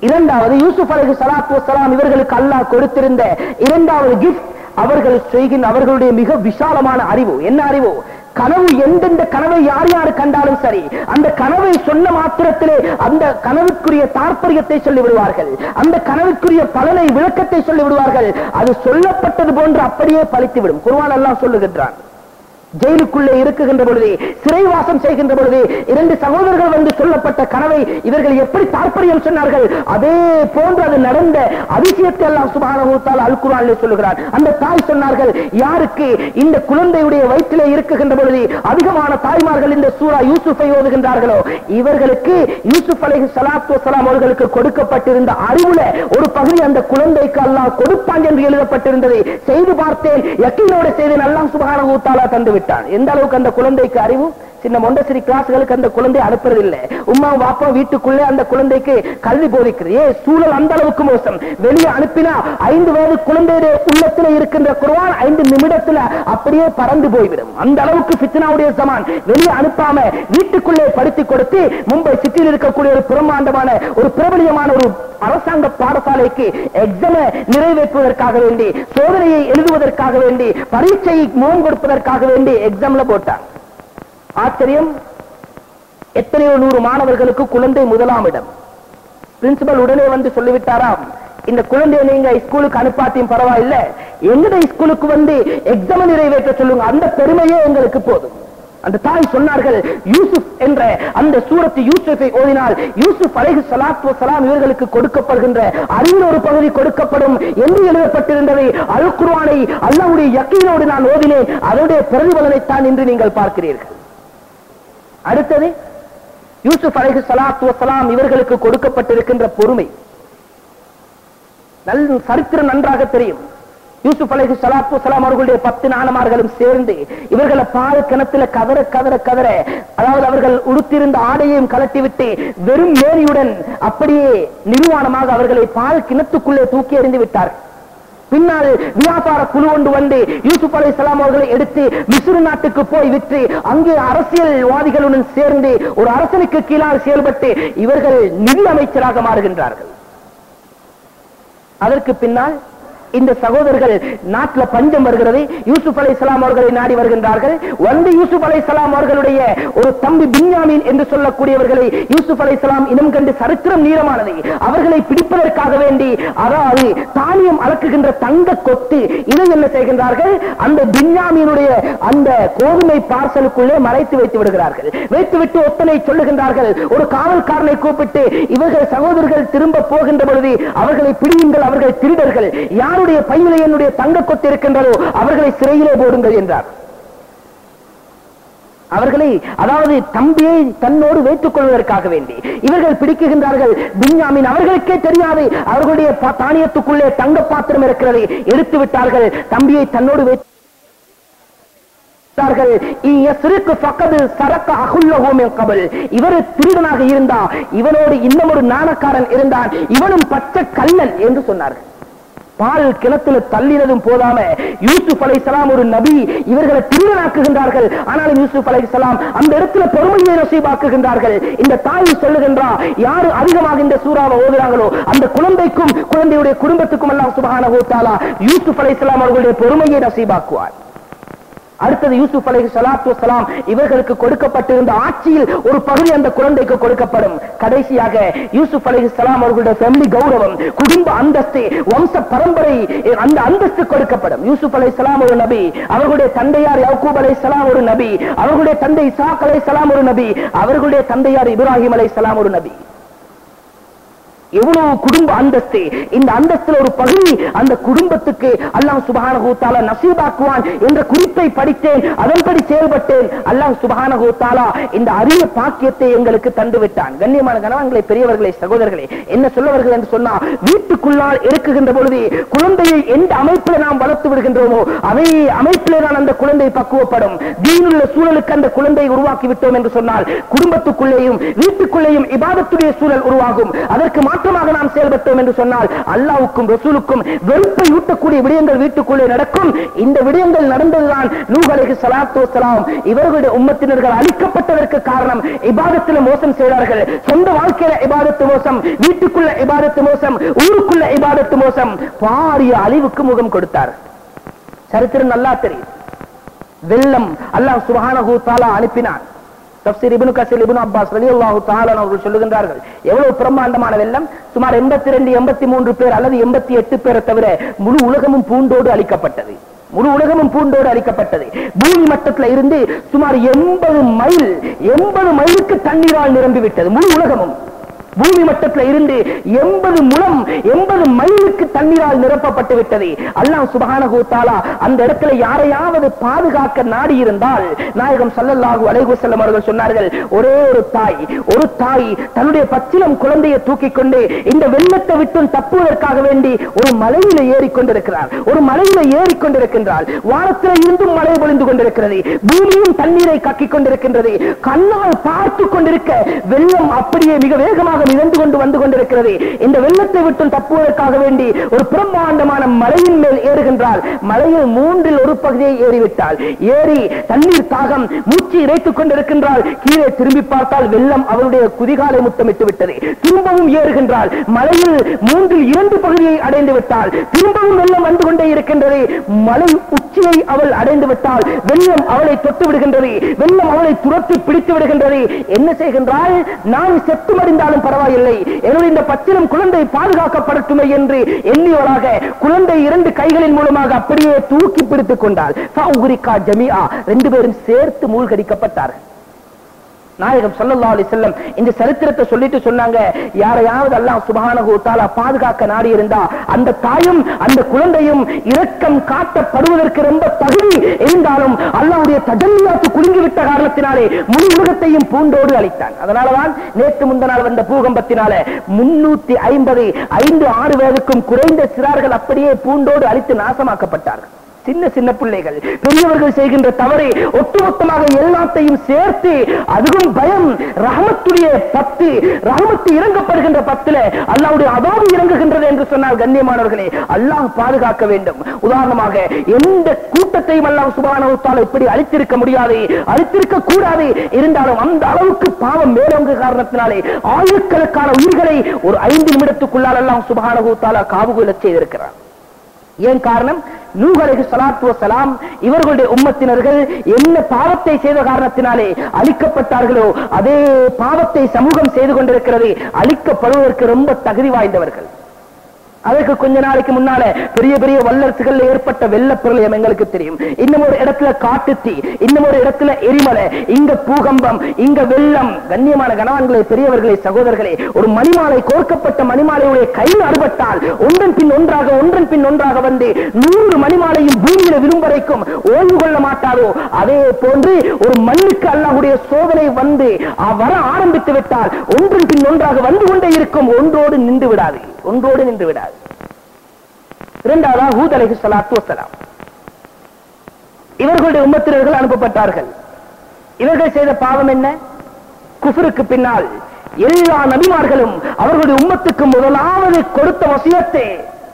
இரண்டாவது யூசுப் அலைஹி ஸலாத்து வஸலாம் இவர்களுக்கு அல்லாஹ் கொடுத்திருந்த இரண்டாவது கிஃப்ட் அவர்கள் செய்கின்ற அவர்களுடைய மிக விசாலமான அறிவு என்ன அறிவு கனவு எந்தெந்த கனவை யார் யார் கண்டாலும் சரி அந்த கனவை சொன்ன மாத்திரத்திலே அந்த கனவுக்குரிய தாற்பயத்தை சொல்லி விடுவார்கள் அந்த கனவுக்குரிய பலனை விளக்கத்தை சொல்லி விடுவார்கள் அது சொல்லப்பட்டது போன்று அப்படியே பழித்து விடும் குர்ஆன் எல்லாம் சொல்லுகின்றான் ஜெயிலுக்குள்ளே இருக்குகின்ற பொழுது சிறைவாசம் செய்கின்ற பொழுது இரண்டு சகோதரர்கள் வந்து சொல்லப்பட்ட கனவை இவர்கள் எப்படி தாற்பயம் சொன்னார்கள் அதே போன்று அது நடந்த அதிசயத்தை எல்லாம் சுபானகுத்தால் அல் குரானிலே சொல்லுகிறார் அந்த தாய் சொன்னார்கள் யாருக்கு இந்த குழந்தையுடைய வயிற்றிலே இருக்குகின்ற பொழுது அதிகமான தாய்மார்கள் இந்த சூரா யூசுஃபை ஓதுகின்றார்களோ இவர்களுக்கு யூசுப் அலைஹி ஸலாத்து வஸலாம் அவர்களுக்கு கொடுக்கப்பட்டிருந்த அறிவுல ஒரு பகுதி அந்த குழந்தைக்கு அல்லாஹ் கொடுப்பான் என்று எழுதப்பட்டிருந்ததை செய்து பார்த்தேன் யக்கீனோட செய்தேன் அல்லாஹ் சுப்ஹானஹு தஆலா தந்து விட்டான் எந்த அளவுக்கு அந்த குழந்தைக்கு அறிவு சின்ன மொண்டசிரி கிளாஸ்களுக்கு அந்த குழந்தை அனுப்புறதில்லை உமா பாப்பா வீட்டுக்குள்ளே அந்த குழந்தைக்கு கல்வி போதிக்கிறது ஏ சூழல் அந்த அளவுக்கு மோசம் வெளியே அனுப்பினா ஐந்து வயது குழந்தையுடைய உள்ளத்துல இருக்கின்ற குர்ஆன் ஐந்து நிமிடத்துல அப்படியே பறந்து போய்விடும் அந்த அளவுக்கு ஃபித்னாவுடைய ஜமான் வெளியே அனுப்பாம வீட்டுக்குள்ளே படுத்தி கொடுத்து மும்பை சிட்டியில் இருக்கக்கூடிய ஒரு பிரம்மாண்டமான ஒரு பிரபலியமான ஒரு அரசாங்க பாடசாலைக்கு எக்ஸாம் நிறைவேற்றுவதற்காக வேண்டி சோதனையை எழுதுவதற்காக வேண்டி பரீட்சையை முகம் கொடுப்பதற்காக வேண்டி எக்ஸாம்ல போட்டார் ஆச்சரியம் எத்தனையோ நூறு மாணவர்களுக்கு குழந்தை முதலாம் இடம் பிரின்சிபல் உடனே வந்து சொல்லிவிட்டாராம் இந்த குழந்தையை நீங்க ஸ்கூலுக்கு அனுப்பாத்தையும் பரவாயில்ல எங்கட ஸ்கூலுக்கு வந்து எக்ஸாம் நிறைவேற்ற சொல்லுங்க அந்த பெருமையே எங்களுக்கு போதும் அந்த தாய் சொன்னார்கள் யூசுப் என்ற அந்த சூரத்து யூசுஃபை ஓதினால் யூசுப் அலைஹி ஸலாத்து வஸலாம் இவர்களுக்கு கொடுக்கப்படுகின்ற அறிவில் ஒரு பகுதி கொடுக்கப்படும் என்று எழுதப்பட்டிருந்ததை அல் குர்ஆனை அல்லாஹ்வுடைய யக்கீனோடு நான் ஓதினேன் அதனுடைய பிரதிபலனைத்தான் இன்று நீங்கள் பார்க்கிறீர்கள் அடுத்தது யூசுப் அலைஹி ஸலாத்து வஸலாம் இவர்களுக்கு கொடுக்கப்பட்டிருக்கின்ற பொறுமை நல்ல சரித்திரம் நன்றாக தெரியும் யூசுப் அலைஹி ஸலாத்து வஸலாம் அவர்களுடைய பத்து நாணமார்களும் சேர்ந்து இவர்களை பால் கிணத்துல கதற கதற கதற அதாவது அவர்கள் உடுத்திருந்த ஆடையையும் கலட்டிவிட்டு வெறும் மேனியுடன் அப்படியே நிர்வாணமாக அவர்களை பால் கிணத்துக்குள்ளே தூக்கி எறிந்து விட்டார்கள் பின்னால் வியாபார குழு கொண்டு வந்து யூசுப் அலை அவர்களை எடுத்து மிஸ்ரு நாட்டுக்கு போய் விற்று அங்கே அரசியல்வாதிகளுடன் சேர்ந்து ஒரு அரசனுக்கு கீழாக செயல்பட்டு இவர்கள் நிதி அமைச்சராக மாறுகின்றார்கள் அதற்கு பின்னால் இந்த சகோதரர்கள் நாட்டுல பஞ்சம் வருகிறது யூசுப் அலை அவர்களை நாடி வருகின்றார்கள் வந்து யூசுப் அலை அவர்களுடைய ஒரு தம்பி பின்யாமின் என்று சொல்லக்கூடியவர்களை யூசுப் அலை இனம் கண்டு சரித்திரம் நீளமானது அவர்களை பிடிப்பதற்காக வேண்டி அதாவது தானியம் அளக்குகின்ற தங்க கொத்து இதை என்ன செய்கின்றார்கள் அந்த பின்யாமினுடைய அந்த கோதுமை பார்சலுக்குள்ளே மறைத்து வைத்து விடுகிறார்கள் வைத்துவிட்டு ஒத்தனை சொல்லுகின்றார்கள் ஒரு காவல்காரனை கூப்பிட்டு இவர்கள் சகோதரர்கள் திரும்ப போகின்ற பொழுது அவர்களை பிடியுங்கள் அவர்கள் திருடர்கள் யாருடைய பையிலே என்னுடைய தங்க கொத்து இருக்கின்றதோ அவர்களை சிறையிலே போடுங்கள் என்றார் அவர்களை அதாவது தம்பியை தன்னோடு வைத்துக் கொள்வதற்காக வேண்டி இவர்கள் பிடிக்குகின்றார்கள் பின்யாமின் அவர்களுக்கே தெரியாது அவர்களுடைய பா- தானியத்துக்குள்ளே தங்க பாத்திரம் இருக்கிறது எடுத்து விட்டார்கள் தம்பியை தன்னோடு வைத்து விட்டார்கள். இயஸ்ருக்கு ஃபக்கது சரக்க அகுல்லஹு மின் கபல். இவர் திருடனாக இருந்தா இவனோடு இன்னும் ஒரு நாணக்காரன் இருந்தான் இவனும் பச்சை கல்லன் என்று சொன்னார்கள் பால் கிணத்துல தள்ளினதும் போதாம யூசுப் அலைஹிஸ்ஸலாம் ஒரு நபி இவர்களை திருடனாக்குகின்றார்கள் ஆனாலும் யூசுப் அலைஹிஸ்ஸலாம் அந்த இடத்துல பொறுமையை நசீபாக்குகின்றார்கள் இந்த தாய் சொல்லுகின்றா யாரு அதிகமாக இந்த சூறாவை ஓதுறாங்களோ அந்த குழந்தைக்கும் குழந்தையுடைய குடும்பத்துக்கும் எல்லாம் சுபஹானஹு தஆலா யூசுப் அலைஹிஸ்ஸலாம் அவர்களுடைய பொறுமையை நசீபாக்குவார் அடுத்தது யூசுப் அலைஹி ஸலாத்து வஸலாம் இவர்களுக்கு கொடுக்கப்பட்டிருந்த ஆட்சியில் ஒரு பகுதி அந்த குழந்தைக்கு கொடுக்கப்படும் கடைசியாக யூசுப் அலைஹி ஸலாம் அவர்களுடைய ஃபேமிலி கௌரவம் குடும்ப அந்தஸ்து வம்ச பரம்பரை அந்த அந்தஸ்து கொடுக்கப்படும் யூசுப் அலைஹி ஸலாம் ஒரு நபி அவர்களுடைய தந்தையார் யக்கூப் அலைஹி ஸலாம் ஒரு நபி அவர்களுடைய தந்தை இசாக் அலைஹி ஸலாம் ஒரு நபி அவர்களுடைய தந்தையார் இப்ராஹிம் அலைஹி ஸலாம் ஒரு நபி எவ்வளவு குடும்ப அந்தஸ்து இந்த அந்தஸ்துல ஒரு பகுதி அந்த குடும்பத்துக்கு அல்லாஹ் சுபஹானஹு தஆலா நசீபாக்குவான் என்ற குறிப்பை படித்தேன் அதன்படி செயல்பட்டேன் அல்லாஹ் சுபஹானஹு தஆலா இந்த அரிய பாக்கியத்தை எங்களுக்கு தந்து விட்டான் கண்ணியமான கணவன்களை பெரியவர்களே சகோதரர்களே என்ன சொல்லவர்கள் என்று சொன்னா வீட்டுக்குள்ளால் இருக்குகின்ற பொழுது குழந்தையை எந்த அமைப்பில் நாம் வளர்த்து விடுகின்றோமோ அதே அமைப்பிலே தான் அந்த குழந்தை பக்குவப்படும் தீனுள்ள சூழலுக்கு அந்த குழந்தையை உருவாக்கி விட்டோம் என்று சொன்னால் குடும்பத்துக்குள்ளேயும் வீட்டுக்குள்ளேயும் இபாதத்துடைய சூழல் உருவாகும் அதற்கு மாற்று மாற்றமாக நாம் செயல்பட்டோம் என்று சொன்னால் அல்லாவுக்கும் ரசூலுக்கும் வெறுப்பை ஊட்டக்கூடிய விடயங்கள் வீட்டுக்குள்ளே நடக்கும் இந்த விடயங்கள் நடந்ததுதான் நூகலைக்கு சலாத்து வசலாம் இவர்களுடைய உம்மத்தினர்கள் அழிக்கப்பட்டதற்கு காரணம் இபாதத்தில் மோசம் செய்தார்கள் சொந்த வாழ்க்கையில இபாதத்து மோசம் வீட்டுக்குள்ள இபாதத்து மோசம் ஊருக்குள்ள இபாதத்து மோசம் பாரிய அழிவுக்கு முகம் கொடுத்தார் சரித்திரம் நல்லா தெரியும் வெள்ளம் அல்லாஹ் சுபஹானஹு தஆலா அனுப்பினான் தப்சீர் இப்னு கஸீர் இப்னு அப்பாஸ் ரலியல்லாஹு தஆலா அவர்கள் சொல்லுகின்றார்கள் எவ்வளவு பிரம்மாண்டமான வெள்ளம் சுமார் 82 83 பேர் அல்லது 88 பேரை தவிர முழு உலகமும் பூண்டோடு அழிக்கப்பட்டது முழு உலகமும் பூண்டோடு அழிக்கப்பட்டது பூமி மட்டத்தில் இருந்து சுமார் எண்பது மைல் எண்பது மைலுக்கு தண்ணீரால் நிரம்பி விட்டது முழு உலகமும் பூமி மட்டத்தில் இருந்து எண்பது முழம் எண்பது மைலுக்கு தண்ணீரால் நிரப்பப்பட்டு விட்டது அல்லாஹ் சுபஹானஹு தஆலா அந்த இடத்துல யாரையாவது பாதுகாக்க நாடி இருந்தால் நாயகம் ஸல்லல்லாஹு அலைஹி வஸல்லம் அவர்கள் சொன்னார்கள் ஒரே ஒரு தாய் ஒரு தாய் தன்னுடைய பச்சிலம் குழந்தையை தூக்கிக் கொண்டு இந்த வெள்ளத்தை விட்டு தப்புவதற்காக வேண்டி ஒரு மலையில ஏறிக்கொண்டிருக்கிறார் ஒரு மலையில ஏறிக்கொண்டிருக்கின்றார் வானத்தில் இருந்தும் மழை பொழிந்து கொண்டிருக்கிறது பூமியும் தண்ணீரை கக்கிக் கொண்டிருக்கின்றது கண்ணால் பார்த்து கொண்டிருக்க வெள்ளம் அப்படியே மிக வேகமாக மிதந்து கொண்டு வந்து கொண்டிருக்கிறது இந்த வெள்ளத்தை விட்டு தப்புவதற்காக வேண்டி ஒரு பிரம்மாண்டமான மலையின் மேல் ஏறுகின்றார் மலையில் மூன்றில் ஒரு பகுதியை ஏறிவிட்டால் ஏறி தண்ணீர் தாகம் மூச்சு இறைத்துக் கொண்டிருக்கின்றால் கீழே திரும்பி பார்த்தால் வெள்ளம் அவருடைய குதிகாலை முத்தமிட்டு விட்டது திரும்பவும் ஏறுகின்றால் மலையில் மூன்றில் இரண்டு பகுதியை அடைந்து விட்டால் திரும்பவும் வெள்ளம் வந்து கொண்டே இருக்கின்றது மலை உச்சியை அவள் அடைந்து விட்டால் வெள்ளம் அவளை தொட்டு விடுகின்றது வெள்ளம் அவளை துரத்தி பிடித்து விடுகின்றது என்ன செய்கின்றாள் நான் செத்து மடிந்தாலும் பரவாயில்லை என்னுடைய இந்த பச்சிலம் குழந்தை பாதுகாக்கப்படட்டுமே என்று எண்ணியவளாக குழந்தை இரண்டு கைகளின் மூலமாக அப்படியே தூக்கி பிடித்துக் கொண்டாள் ஃபௌரிகா ஜமீஆ ரெண்டு பேரும் சேர்த்து மூழ்கடிக்கப்பட்டார்கள் நாயகம் ஸல்லல்லாஹு அலைஹி வஸல்லம் இந்த சரித்திரத்தை சொல்லிட்டு சொன்னாங்க யாரையாவது அல்லாஹ் சுப்ஹானஹு வ தஆலா பாதுகாக்க நாடி இருந்தா அந்த தாயும் அந்த குழந்தையும் இரக்கம் காட்டப்படுவதற்கு ரொம்ப தகுதி இருந்தாலும் அல்லாஹ்வுடைய தஜல்லியாத்து குலுங்கி விட்ட காரணத்தினாலே முழு உலகத்தையும் பூண்டோடு அளித்தான் அதனாலதான் நேற்று முந்த நாள் வந்த பூகம்பத்தினால முன்னூத்தி ஐம்பது ஐந்து ஆறு வயதுக்கும் குறைந்த சிறார்கள் அப்படியே பூண்டோடு அழித்து நாசமாக்கப்பட்டார்கள் சின்ன சின்ன பிள்ளைகள் பெரியவர்கள் செய்கின்ற தவறை ஒட்டுமொத்தமாக எல்லாத்தையும் சேர்த்து அதுவும் பயம் ரஹமத்துடைய பத்து ரஹமத்து இறங்கப்படுகின்ற பத்துல அல்லாவுடைய அதாவது இறங்குகின்றது என்று சொன்னால் கண்ணியமானவர்களே அல்லாஹ் பாதுகாக்க வேண்டும் உதாரணமாக எந்த கூட்டத்தையும் அல்லாஹ் சுபானவத்தால் இப்படி அழித்திருக்க முடியாது அழித்திருக்க கூடாது இருந்தாலும் அந்த அளவுக்கு பாவம் மேலோங்கு காரணத்தினாலே ஆயிரக்கணக்கான உயிர்களை ஒரு ஐந்து நிமிடத்துக்குள்ளால் அல்லாஹ் சுபானவத்தாலா காவுகொள்ள செய்திருக்கிறார் ஏன் காரணம் நூகலைக்கு சலாத்து சலாம் இவர்களுடைய உம்மத்தினர்கள் என்ன பாவத்தை செய்த காரணத்தினாலே அழிக்கப்பட்டார்களோ அதே பாவத்தை சமூகம் செய்து கொண்டிருக்கிறது அழிக்கப்படுவதற்கு ரொம்ப தகுதி வாய்ந்தவர்கள் அதற்கு கொஞ்ச நாளைக்கு முன்னால பெரிய பெரிய வல்லரசுகள் ஏற்பட்ட வெள்ள பிரளயம் எங்களுக்கு தெரியும் இன்னும் ஒரு இடத்துல காட்டுத்தீ இன்னும் ஒரு இடத்துல எரிமலை இங்க பூகம்பம் இங்க வெள்ளம் கண்ணியமான கணவான்களே பெரியவர்களே சகோதரர்களே ஒரு மணிமாலை கோர்க்கப்பட்ட மணிமாலையுடைய கையில் அறுபட்டால் ஒன்றன் பின் ஒன்றாக ஒன்றன் பின் ஒன்றாக வந்து நூறு மணிமாலையும் பூமியில விழும் வரைக்கும் ஓய்வு கொள்ள மாட்டாரோ அதே போன்று ஒரு மண்ணுக்கு அல்லாஹ்வுடைய சோதனை வந்து அ- வர ஆரம்பித்து விட்டால் ஒன்றன் பின் ஒன்றாக வந்து கொண்டே இருக்கும் ஒன்றோடு நின்று விடாது ஒன்றோடு நின்று விடாது இரண்டாவதா ஹூத் அலைஹி ஸலாத்து வஸலாம் இவர்களுடைய உம்மத்தினர்கள் அனுப்பப்பட்டார்கள் இவர்கள் செய்த பாவம் என்ன குஃபருக்கு பின்னால் எல்லா நபிமார்களும் அவர்களுடைய உம்மத்துக்கு முதலாவது கொடுத்த வசியத்தை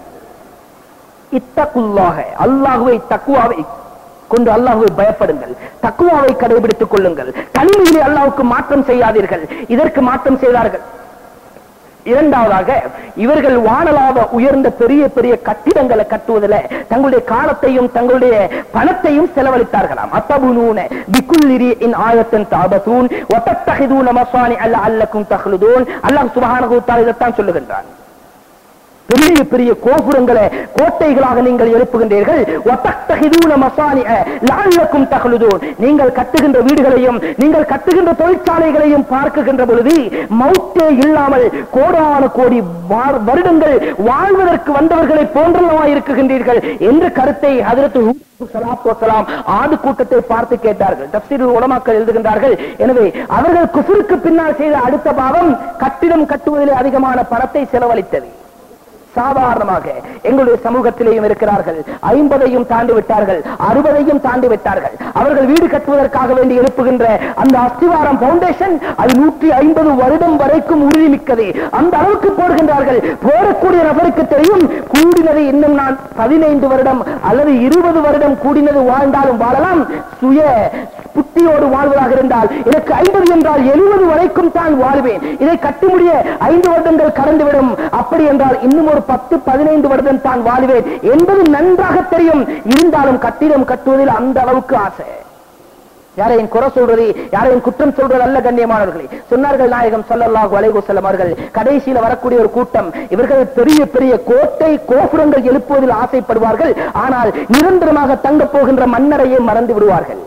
இத்தக்குள்ளாக அல்லாஹுவை தக்குவாவை கொண்டு அல்லாஹுவை பயப்படுங்கள் தக்குவாவை கடைபிடித்துக் கொள்ளுங்கள் தனிமையிலே அல்லாஹ்வுக்கு மாற்றம் செய்யாதீர்கள் இதற்கு மாற்றம் செய்தார்கள் இரண்டாவதாக இவர்கள் வானலாக உயர்ந்த பெரிய பெரிய கட்டிடங்களை கட்டுவதில் தங்களுடைய காலத்தையும் தங்களுடைய பணத்தையும் செலவழித்தார்களாம் அத்தபுனூன பிக்குல்லிரி இன் ஆயத்தன் தாபசூன் ஒத்தத்தகிதூன மசானி அல்ல அல்லக்கும் தஹ்லுதூன் அல்லாஹ் சுபஹானஹு வ தஆலா இதைத்தான் சொல்லுகின்றான் பெரிய பெரிய கோபுரங்களை கோட்டைகளாக நீங்கள் எழுப்புகின்றீர்கள் வத்தத்தகிதூன மசானிஅ லஅல்லக்கும் தஹ்லுதூன் நீங்கள் கட்டுகின்ற வீடுகளையும் நீங்கள் கட்டுகின்ற தொழிற்சாலைகளையும் பார்க்குகின்ற பொழுது மௌத்தே இல்லாமல் கோடான கோடி வார்- வருடங்கள் வாழ்வதற்கு வந்தவர்களை போன்றல்லவா இருக்குகின்றீர்கள் என்ற கருத்தை ஹதரத்து சலாத்து வசலாம் ஆடு கூட்டத்தை பார்த்து கேட்டார்கள் தப்சீரில் உலமாக்கள் எழுதுகின்றார்கள் எனவே அவர்கள் குஃபருக்கு பின்னால் செய்த அடுத்த பாவம் கட்டிடம் கட்டுவதிலே அதிகமான பணத்தை செலவழித்தது சாதாரணமாக எங்களுடைய சமூகத்திலேயும் இருக்கிறார்கள் ஐம்பதையும் தாண்டி விட்டார்கள் அறுபதையும் தாண்டி விட்டார்கள் அவர்கள் வீடு கட்டுவதற்காக வேண்டி எழுப்புகின்ற அந்த அஸ்திவாரம் பவுண்டேஷன் அது நூற்றி ஐம்பது வருடம் வரைக்கும் உறுதிமிக்கது அந்த அளவுக்கு போடுகின்றார்கள் போடக்கூடிய நபருக்கு தெரியும் கூடினது இன்னும் நான் பதினைந்து வருடம் அல்லது இருபது வருடம் கூடினது வாழ்ந்தாலும் வாழலாம் சுய புத்தியோடு வாழ்வதாக இருந்தால் எனக்கு ஐம்பது என்றால் எழுபது வரைக்கும் தான் வாழ்வேன் இதை கட்டி முடிய ஐந்து வருடங்கள் கடந்துவிடும் அப்படி என்றால் இன்னும் ஒரு பத்து பதினைந்து வருடம் தான் வாழ்வேன் என்பது நன்றாக தெரியும் இருந்தாலும் கட்டிடம் கட்டுவதில் அந்த அளவுக்கு ஆசை யாரையும் குறை சொல்றது யாரையும் குற்றம் சொல்றது அல்ல கண்ணியமானவர்களே சொன்னார்கள் நாயகம் ஸல்லல்லாஹு அலைஹி வஸல்லம் அவர்கள் கடைசியில வரக்கூடிய ஒரு கூட்டம் இவர்கள் பெரிய பெரிய கோட்டை கோபுரங்கள் எழுப்புவதில் ஆசைப்படுவார்கள் ஆனால் நிரந்தரமாக தங்கப் போகின்ற மன்னரையே மறந்து விடுவார்கள்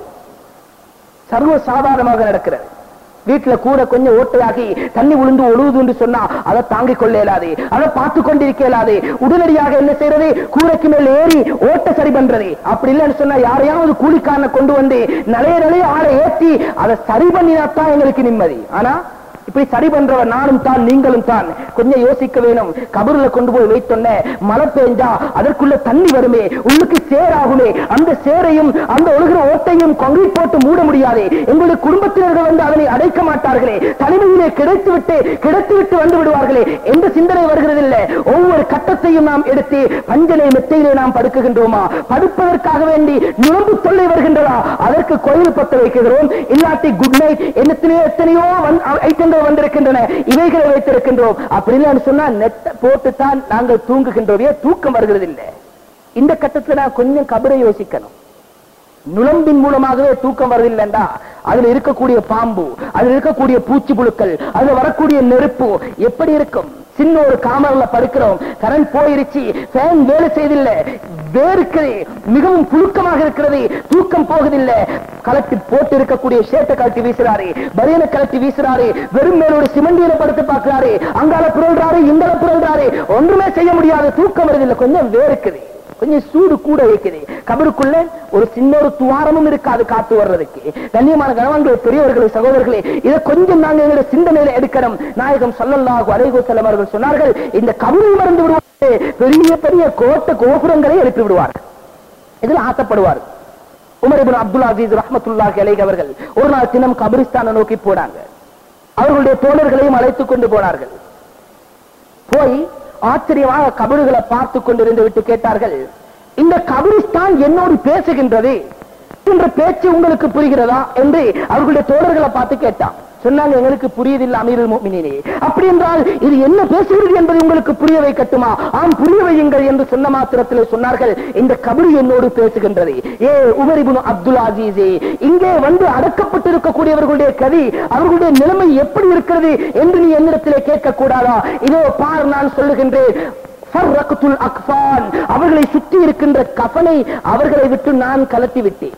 சர்வ சாதாரணமாக நடக்கிறது வீட்டுல கூட கொஞ்சம் ஓட்டையாகி தண்ணி விழுந்து ஒழுகுது என்று சொன்னா அதை தாங்கிக் கொள்ள இயலாது அதை பார்த்து கொண்டிருக்க இயலாது உடனடியாக என்ன செய்யறது கூரைக்கு மேல் ஏறி ஓட்ட சரி பண்றது அப்படி இல்லைன்னு சொன்னா யாரையாவது கூலிக்காரனை கொண்டு வந்து நிலைய நிலைய ஆளை ஏற்றி அதை சரி பண்ணினாத்தான் எங்களுக்கு நிம்மதி ஆனா இப்படி சரி பண்றவர் நானும் தான் நீங்களும் தான் கொஞ்சம் யோசிக்க வேணும் கபருல கொண்டு போய் வைத்தொன்ன மழை பெஞ்சா அதற்குள்ள தண்ணி வருமே உள்ளுக்கு சேராகுமே அந்த சேரையும் அந்த ஒழுகிற ஓட்டையும் கான்கிரீட் போட்டு மூட முடியாது எங்களுடைய குடும்பத்தினர்கள் வந்து அதனை அடைக்க மாட்டார்களே தனிமையிலே கிடைத்து விட்டு கிடைத்து விட்டு வந்து விடுவார்களே எந்த சிந்தனை வருகிறதில்லை ஒவ்வொரு கட்டத்தையும் நாம் எடுத்து பஞ்சனை மெத்தையிலே நாம் படுக்குகின்றோமா படுப்பதற்காக வேண்டி நுழம்பு தொல்லை வருகின்றதா அதற்கு கோயில் பத்த வைக்கிறோம் இல்லாட்டி குட் நைட் எத்தனையோ எத்தனையோ ஐட்டங்கள் வந்திருக்கின்றன இவைகளை வைத்திருக்கின்றோம் அப்படி இல்லைன்னு சொன்னா நெட்ட போட்டுத்தான் நாங்கள் தூங்குகின்றோம் ஏன் தூக்கம் வருகிறது இல்லை இந்த கட்டத்துல நான் கொஞ்சம் கபரை யோசிக்கணும் நுழம்பின் மூலமாகவே தூக்கம் வருதில்லைண்டா அதுல இருக்கக்கூடிய பாம்பு அதுல இருக்கக்கூடிய பூச்சி புழுக்கள் அதுல வரக்கூடிய நெருப்பு எப்படி இருக்கும் சின்ன ஒரு காமர்ல படுக்கிறோம் கரண்ட் போயிருச்சு ஃபேன் வேலை செய்தில்ல வேர்க்குது மிகவும் புழுக்கமாக இருக்கிறது தூக்கம் போகுதில்லை கலட்டி போட்டு இருக்கக்கூடிய ஷேட்டை கலட்டி வீசுறாரு பரியனை கலட்டி வீசுறாரு வெறும் மேலோடு சிமண்டியில படுத்து பார்க்கிறாரு அங்கால புரள்றாரு இங்கால புரள்றாரு ஒன்றுமே செய்ய முடியாது தூக்கம் வருதில்லை கொஞ்சம் வேர்க்குது கொஞ்சம் சூடு கூட இருக்குது கபருக்குள்ள ஒரு சின்ன ஒரு துவாரமும் இருக்காது காத்து வர்றதுக்கு கண்ணியமான கணவன்களே பெரியவர்களே சகோதரர்களே இதை கொஞ்சம் நாங்க எங்களுடைய சிந்தனையில எடுக்கணும் நாயகம் சல்லல்லாஹு அலைஹி வஸல்லம் அவர்கள் சொன்னார்கள் இந்த கபரை மறந்து விடுவார்கள் பெரிய பெரிய கோட்டை கோபுரங்களை எழுப்பி விடுவார்கள் இதில் ஆசைப்படுவார் உமர் இப்னு அப்துல் அசீஸ் ரஹ்மத்துல்லாஹி அலைஹி அவர்கள் ஒரு நாள் தினம் கபிரிஸ்தானை நோக்கி போனாங்க அவர்களுடைய தோழர்களையும் அழைத்துக் கொண்டு போனார்கள் போய் ஆச்சரியமாக கபறுகளை பார்த்து கொண்டிருந்து விட்டு கேட்டார்கள் இந்த கபிரிஸ்தான் என்னோடு பேசுகின்றது என்ற பேச்சு உங்களுக்கு புரிகிறதா என்று அவர்களுடைய தோழர்களை பார்த்து கேட்டான் சொன்னாங்க எங்களுக்கு புரியுதில்லை அமீருல் முஃமினீனே அப்படி என்றால் இது என்ன பேசுகிறது என்பதை உங்களுக்கு புரிய வைக்கட்டுமா ஆம் புரிய வையுங்கள் என்று சொன்ன மாத்திரத்தில் சொன்னார்கள் இந்த கபரு என்னோடு பேசுகின்றது ஏ உமர் இப்னு அப்துல் அசீஸே இங்கே வந்து அடக்கப்பட்டிருக்கக்கூடியவர்களுடைய கதி அவர்களுடைய நிலைமை எப்படி இருக்கிறது என்று நீ என்னிடத்திலே கேட்க கூடாதா இதோ பார் நான் சொல்லுகின்றேன் ஃபர்ரக்துல் அக்ஃபான் அவர்களை சுற்றி இருக்கின்ற கஃனை அவர்களை விட்டு நான் கலட்டி விட்டேன்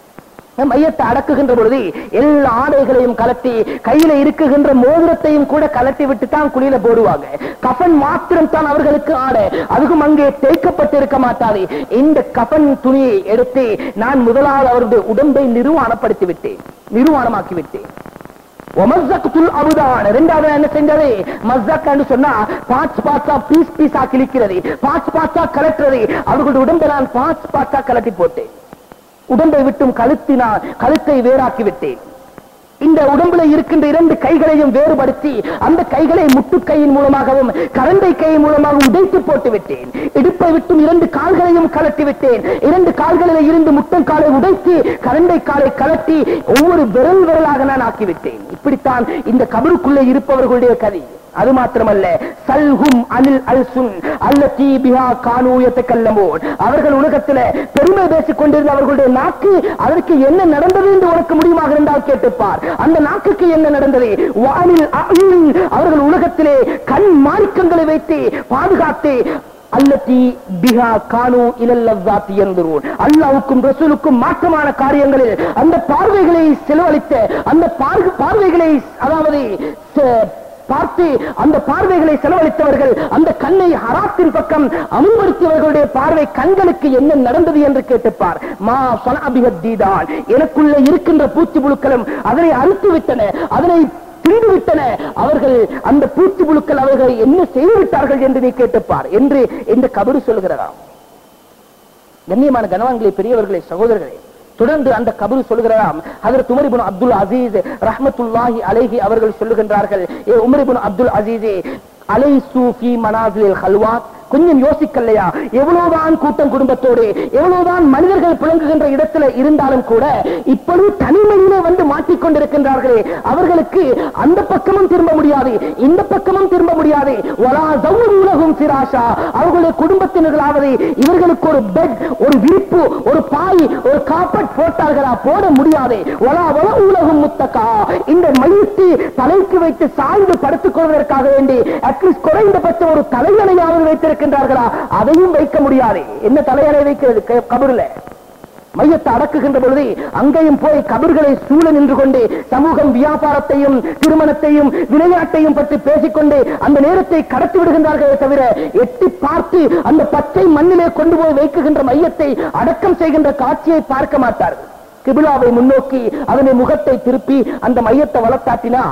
மையத்தை அடக்குகின்ற பொழுது எல்லா ஆடைகளையும் கலட்டி கையில இருக்குகின்ற மோதிரத்தையும் கூட கலட்டி விட்டு தான் குழியில போடுவாங்க கஃன் மாத்திரம் தான் அவர்களுக்கு ஆடை அதுக்கும் அங்கே தேய்க்கப்பட்டிருக்க மாட்டாது இந்த கஃன் துணியை எடுத்து நான் முதலாவது அவருடைய உடம்பை நிர்வாணப்படுத்தி விட்டேன் நிர்வாணமாக்கி விட்டேன் ஒமஸ்ஸக்துல் அபுதான் இரண்டாவது என்ன செஞ்சது மஸ்ஸக் என்று சொன்னா பார்ட்ஸ் பார்ட்ஸா பீஸ் பீஸா கிழிக்கிறது பார்ட்ஸ் பார்ட்ஸா கலட்டுறது அவர்களுடைய உடம்பை நான் பார்ட்ஸ் பார்ட்ஸா கலட்டி போட்டேன் உடம்பை விட்டும் கழுத்தினால் கழுத்தை வேறாக்கி விட்டேன் இந்த உடம்புல இருக்கின்ற இரண்டு கைகளையும் வேறுபடுத்தி அந்த கைகளை முட்டுக்கையின் மூலமாகவும் கரண்டை கையின் மூலமாக உடைத்து போட்டு விட்டேன் இடுப்பை விட்டும் இரண்டு கால்களையும் கலட்டி விட்டேன் இரண்டு கால்களில் இருந்து முட்டங்காலை உடைத்து கரண்டை காலை கலட்டி ஒவ்வொரு விரல் விரலாக நான் ஆக்கிவிட்டேன் இப்படித்தான் இந்த கபருக்குள்ளே இருப்பவர்களுடைய கதை அது மாத்திரமல்ல சல்ஹும் அனில் அல்சுன் அல்லதி பிஹா கானூ யதகல்லமூன் அவர்கள் உலகத்துல பெருமை பேசிக் கொண்டிருந்த அவர்களுடைய நாக்கு அதற்கு என்ன நடந்தது என்று உனக்கு முடியுமாக இருந்தால் கேட்டுப்பார் அந்த நாக்குக்கு என்ன நடந்தது வானில் அயுன் அவர்கள் உலகத்திலே கண் மாணிக்கங்களை வைத்து பாதுகாத்து அல்லத்தி பிஹா கானு இலல்லவ்வாத்தி என்கிறோம் அல்லாவுக்கும் ரசூலுக்கும் மாற்றமான காரியங்களில் அந்த பார்வைகளை செலவழித்த அந்த பார்வை- பார்வைகளை அதாவது செ- பார்த்து அந்த பார்வைகளை செலவழித்தவர்கள் அந்த கண்ணை ஹராத்தின் பக்கம் அமுல்படுத்தியவர்களுடைய பார்வை கண்களுக்கு என்ன நடந்தது என்று கேட்டுப்பார் மா சனாபிகத்தீதான் எனக்குள்ள இருக்கின்ற பூச்சி புழுக்களும் அதனை அறுத்து விட்டன அதனை தின்று விட்டன அவர்கள் அந்த பூச்சி புழுக்கள் அவர்கள் என்ன செய்து விட்டார்கள் என்று நீ கேட்டுப்பார் என்று இந்த கபரு சொல்கிறதாம் கண்ணியமான கனவான்களே பெரியவர்களே சகோதரர்களே தொடர்ந்து அந்த கபரு சொல்கிறாராம் அதற்கு உமரிபுன் அப்துல் அசீஸ் ரஹ்மத்துல்லாஹி அலைஹி அவர்கள் சொல்லுகின்றார்கள் ஏ உமரிபுன் அப்துல் அசீஸே அலை சூஃபி மனாசில் ஹல்வாத் கொஞ்சம் யோசிக்கலையா எவ்வளவுதான் கூட்டம் குடும்பத்தோடு எவ்வளவுதான் மனிதர்கள் புழங்குகின்ற இடத்துல இருந்தாலும் கூட இப்பொழுது தனிமையிலே வந்து மாட்டிக்கொண்டிருக்கின்றார்களே அவர்களுக்கு அந்த பக்கமும் திரும்ப முடியாது இந்த பக்கமும் திரும்ப முடியாது வலா ஜவுரு உலகும் சிராஷா அவர்களுடைய குடும்பத்தினர்களாவது இவர்களுக்கு ஒரு பெட் ஒரு விரிப்பு ஒரு பாய் ஒரு காப்பட் போட்டார்களா போட முடியாது வலா வல உலகம் முத்தக்கா இந்த மையத்தை தலைக்கு வைத்து சாய்ந்து படுத்துக் கொள்வதற்காக வேண்டி அட்லீஸ்ட் குறைந்தபட்சம் ஒரு தலையணையாவது வைத்திருக்கின்றார்களா அதையும் வைக்க முடியாது என்ன தலையணை வைக்கிறது க- கபருல மையத்தை அடக்குகின்ற பொழுது அங்கேயும் போய் கபர்களை சூழ நின்று கொண்டு சமூகம் வியாபாரத்தையும் திருமணத்தையும் விளையாட்டையும் பற்றி பேசிக்கொண்டு அந்த நேரத்தை கடத்தி விடுகின்றார்களே தவிர எட்டி பார்த்து அந்த பச்சை மண்ணிலே கொண்டு போய் வைக்குகின்ற மையத்தை அடக்கம் செய்கின்ற காட்சியை பார்க்க மாட்டார்கள் கிபிலாவை முன்னோக்கி அதனை முகத்தை திருப்பி அந்த மையத்தை வளர்த்தாட்டினா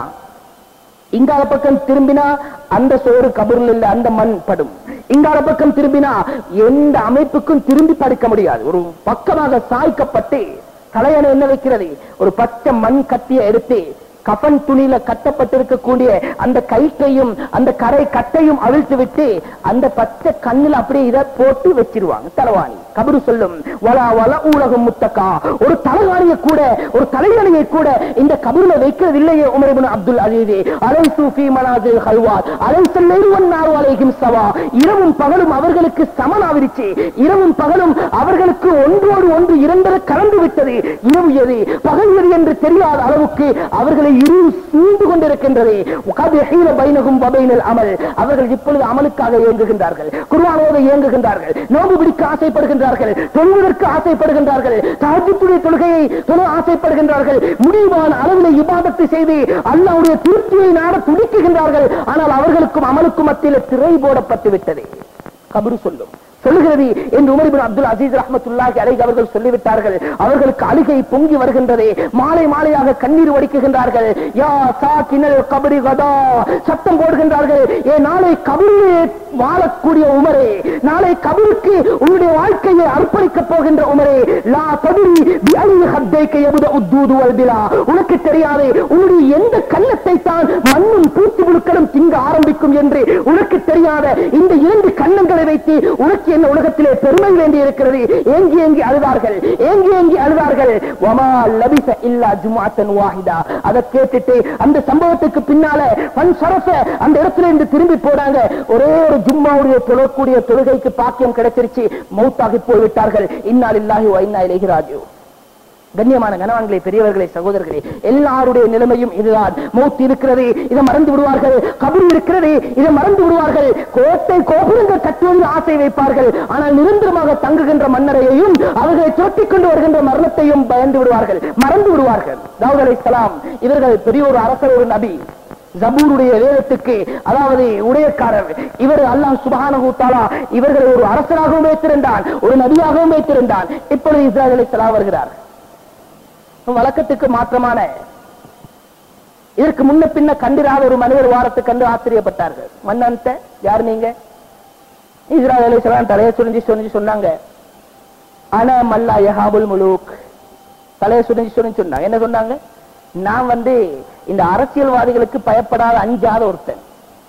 இங்கால பக்கம் திரும்பினா அந்த சோறு கபரில் இல்ல அந்த மண் படும் இங்கால பக்கம் திரும்பினா எந்த அமைப்புக்கும் திரும்பி படுக்க முடியாது ஒரு பக்கமாக சாய்க்கப்பட்டு தலையணை என்ன வைக்கிறது ஒரு பச்சை மண் கத்தியை எடுத்து கஃன் துணியில கட்டப்பட்டிருக்கக்கூடிய அந்த கயிற்றையும் அந்த கரை கட்டையும் அவிழ்த்து விட்டு அந்த பச்சை கண்ணில் அப்படியே இதை போட்டு வச்சிருவாங்க தலவாணி கபரு சொல்லும் வலா வல ஊலகம் முத்தக்கா ஒரு தலைவாணியை கூட ஒரு தலையணையை கூட இந்த கபருல வைக்கிறது இல்லையே உமரிபுன் அப்துல் அலீதே அலை சூஃபி மனாசில் ஹல்வாத் அலை செல்லைவன் நாறு அலைஹிம் சவா இரவும் பகலும் அவர்களுக்கு சமனாவிருச்சு இரவும் பகலும் அவர்களுக்கு ஒன்றோடு ஒன்று இரண்டர கலந்து விட்டது இரவு எது பகல் எது என்று தெரியாத அளவுக்கு அவர்களை இரு சூழ்ந்து கொண்டிருக்கின்றது கது ஹீல பைனகும் வபைனல் அமல் அவர்கள் இப்பொழுது அமலுக்காக இயங்குகின்றார்கள் குர்ஆனோடு இயங்குகின்றார்கள் நோன்பு பிடிக்க ஆசைப்படுகின்றார்கள் தொழுவதற்கு ஆசைப்படுகின்றார்கள் தஹஜ்ஜுடைய தொழுகையை தொழ ஆசைப்படுகின்றார்கள் முடிவான அளவில் இபாதத்தை செய்து அல்லாஹ்வுடைய திருப்தியை நாட துடிக்குகின்றார்கள் ஆனால் அவர்களுக்கும் அமலுக்கும் மத்தியில் திரை போடப்பட்டு விட்டது கபரு சொல்லும் சொல்லுகிறது என்று உமர் இப்னு அப்துல் அசீஸ் ரஹ்மத்துல்லாஹி அலைஹி அவர்கள் சொல்லிவிட்டார்கள் அவர்களுக்கு அழுகை பொங்கி வருகின்றது மாலை மாலையாக கண்ணீர் வடிக்குகின்றார்கள் யா சாக்கினல் கபரி கதா சத்தம் போடுகின்றார்கள் ஏ நாளை கபரிலே வாழக்கூடிய உமரே நாளை கபருக்கு உன்னுடைய வாழ்க்கையை அர்ப்பணிக்கப் போகின்ற உமரே லா தபிரி பி அலி ஹத்தைக்க யபுத உத்தூது வல் பிலா உனக்கு தெரியாது உன்னுடைய எந்த கன்னத்தை தான் மண்ணும் பூச்சி புழுக்களும் திங்க ஆரம்பிக்கும் என்று உனக்கு தெரியாத இந்த இரண்டு கன்னங்களை வைத்து உனக்கு என்ன உலகத்திலே பெருமை வேண்டி இருக்கிறது ஏங்கி ஏங்கி அழுதார்கள் ஏங்கி ஏங்கி அழுதார்கள் வமா லபிச இல்லா ஜுமாத்தன் வாஹிதா அதை கேட்டுட்டு அந்த சம்பவத்துக்கு பின்னால பன் சரச அந்த இடத்துல இருந்து திரும்பி போறாங்க ஒரே ஒரு ஜும்மாவுடைய தொழக்கூடிய தொழுகைக்கு பாக்கியம் கிடைச்சிருச்சு மௌத்தாகி போய்விட்டார்கள் இன்னால் இல்லாஹி வைனா இலகிராஜு கண்ணியமான கனவான்களே பெரியவர்களே சகோதரர்களே எல்லாருடைய நிலைமையும் இதுதான் மௌத் இருக்கிறது இதை மறந்து விடுவார்கள் கபர் இருக்கிறது இதை மறந்து விடுவார்கள் கோட்டை கோபுரங்கள் கட்டுவதில் ஆசை வைப்பார்கள் ஆனால் நிரந்தரமாக தங்குகின்ற மன்னரையையும் அவர்களை துரத்திக் கொண்டு வருகின்ற மரணத்தையும் பயந்து விடுவார்கள் மறந்து விடுவார்கள் தாவூத் அலைஹிஸ்ஸலாம் இவர்கள் பெரிய ஒரு அரசர் ஒரு நபி ஜபூருடைய வேதத்துக்கு அதாவது உடையக்காரர் இவர் அல்லாஹ் சுபஹானஹு தஆலா இவர்களை ஒரு அரசராகவும் வைத்திருந்தான் ஒரு நபியாகவும் வைத்திருந்தான் இப்பொழுது இஸ்ராயல் அலைஹிஸ்ஸலாம் வருகிறார் வழக்கத்துக்கு மாற்றமான இதற்கு முன்ன பின்ன கண்டிராத ஒரு மனிதர் வாரத்தை கண்டு ஆச்சரியப்பட்டார்கள் மன்னன்ட்ட யார் நீங்க இஸ்ராயல் அலைஹிஸ்ஸலாம் தலையை சுரிஞ்சு சுரிஞ்சு சொன்னாங்க ஆனா மல்லா யஹாபுல் முலூக் தலையை சுரிஞ்சு சுரிஞ்சு சொன்னாங்க என்ன சொன்னாங்க நான் வந்து இந்த அரசியல்வாதிகளுக்கு பயப்படாத அஞ்சாத ஒருத்தன்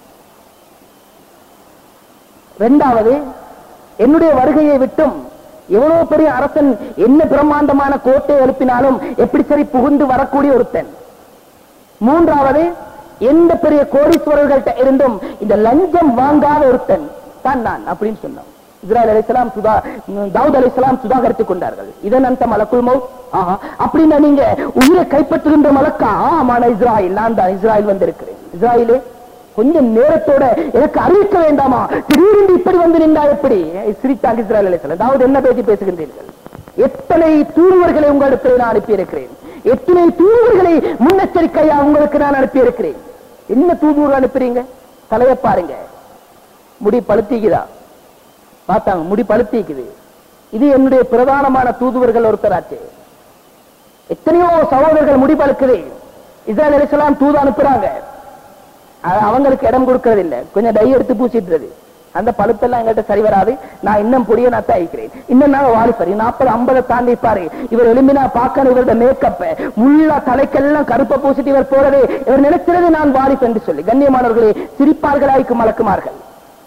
இரண்டாவது என்னுடைய வருகையை விட்டும் எவ்வளவு பெரிய அரசன் என்ன பிரம்மாண்டமான கோட்டை எழுப்பினாலும் எப்படி சரி புகுந்து வரக்கூடிய ஒருத்தன் மூன்றாவது எந்த பெரிய கோடீஸ்வரர்கள்ட்ட இருந்தும் இந்த லஞ்சம் வாங்காத ஒருத்தன் தான் நான் அப்படின்னு சொன்னான் இஸ்ராயல் அலைஹிஸ்ஸலாம் சுதா தாவூத் அலைஹிஸ்ஸலாம் சுதாகரித்துக் கொண்டார்கள் இதன் அந்த மலக்குல் மௌத் ஆஹா அப்படின்னா நீங்க உயிரை கைப்பற்றுகின்ற மலக்கா ஆமான இஸ்ராயல் நான் தான் இஸ்ராயல் வந்திருக்கிறேன் இஸ்ராயலே கொஞ்சம் நேரத்தோட எனக்கு அறிவிக்க வேண்டாமா திடீரென்று இப்படி வந்து நின்றா எப்படி சிரித்தாங்க இஸ்ராயல் அலைஹிஸ்ஸலாம் அதாவது என்ன பேசி பேசுகின்றீர்கள் எத்தனை தூதுவர்களை உங்களிடத்தில் நான் அனுப்பியிருக்கிறேன் எத்தனை தூதுவர்களை முன்னெச்சரிக்கையா உங்களுக்கு நான் அனுப்பியிருக்கிறேன் என்ன தூதுவர் அனுப்புறீங்க தலைய பாருங்க முடி பழுத்திக்குதா பார்த்தாங்க முடி பழுத்திக்குது இது என்னுடைய பிரதானமான தூதுவர்கள் ஒருத்தராச்சு எத்தனையோ சகோதரர்கள் முடி பழுக்குது இஸ்ராயல் அலிஸ்லாம் தூது அனுப்புறாங்க அது அவங்களுக்கு இடம் கொடுக்கறது இல்ல கொஞ்சம் டை எடுத்து பூசிட்டுறது அந்த பழுத்தெல்லாம் எங்கிட்ட சரி வராது நான் இன்னும் பொடிய நான் தயாரிக்கிறேன் இன்னும் நாங்க வாலிபர் நாற்பது ஐம்பதை தாண்டி பாரு இவர் எலும்பினா பார்க்கணும் இவரோட மேக்கப் முள்ளா தலைக்கெல்லாம் கருப்பை பூசிட்டு இவர் போறதே இவர் நினைக்கிறது நான் வாலிபர் என்று சொல்லி கண்ணியமானவர்களே சிரிப்பார்களாய்க்கும் மலக்குமார்கள்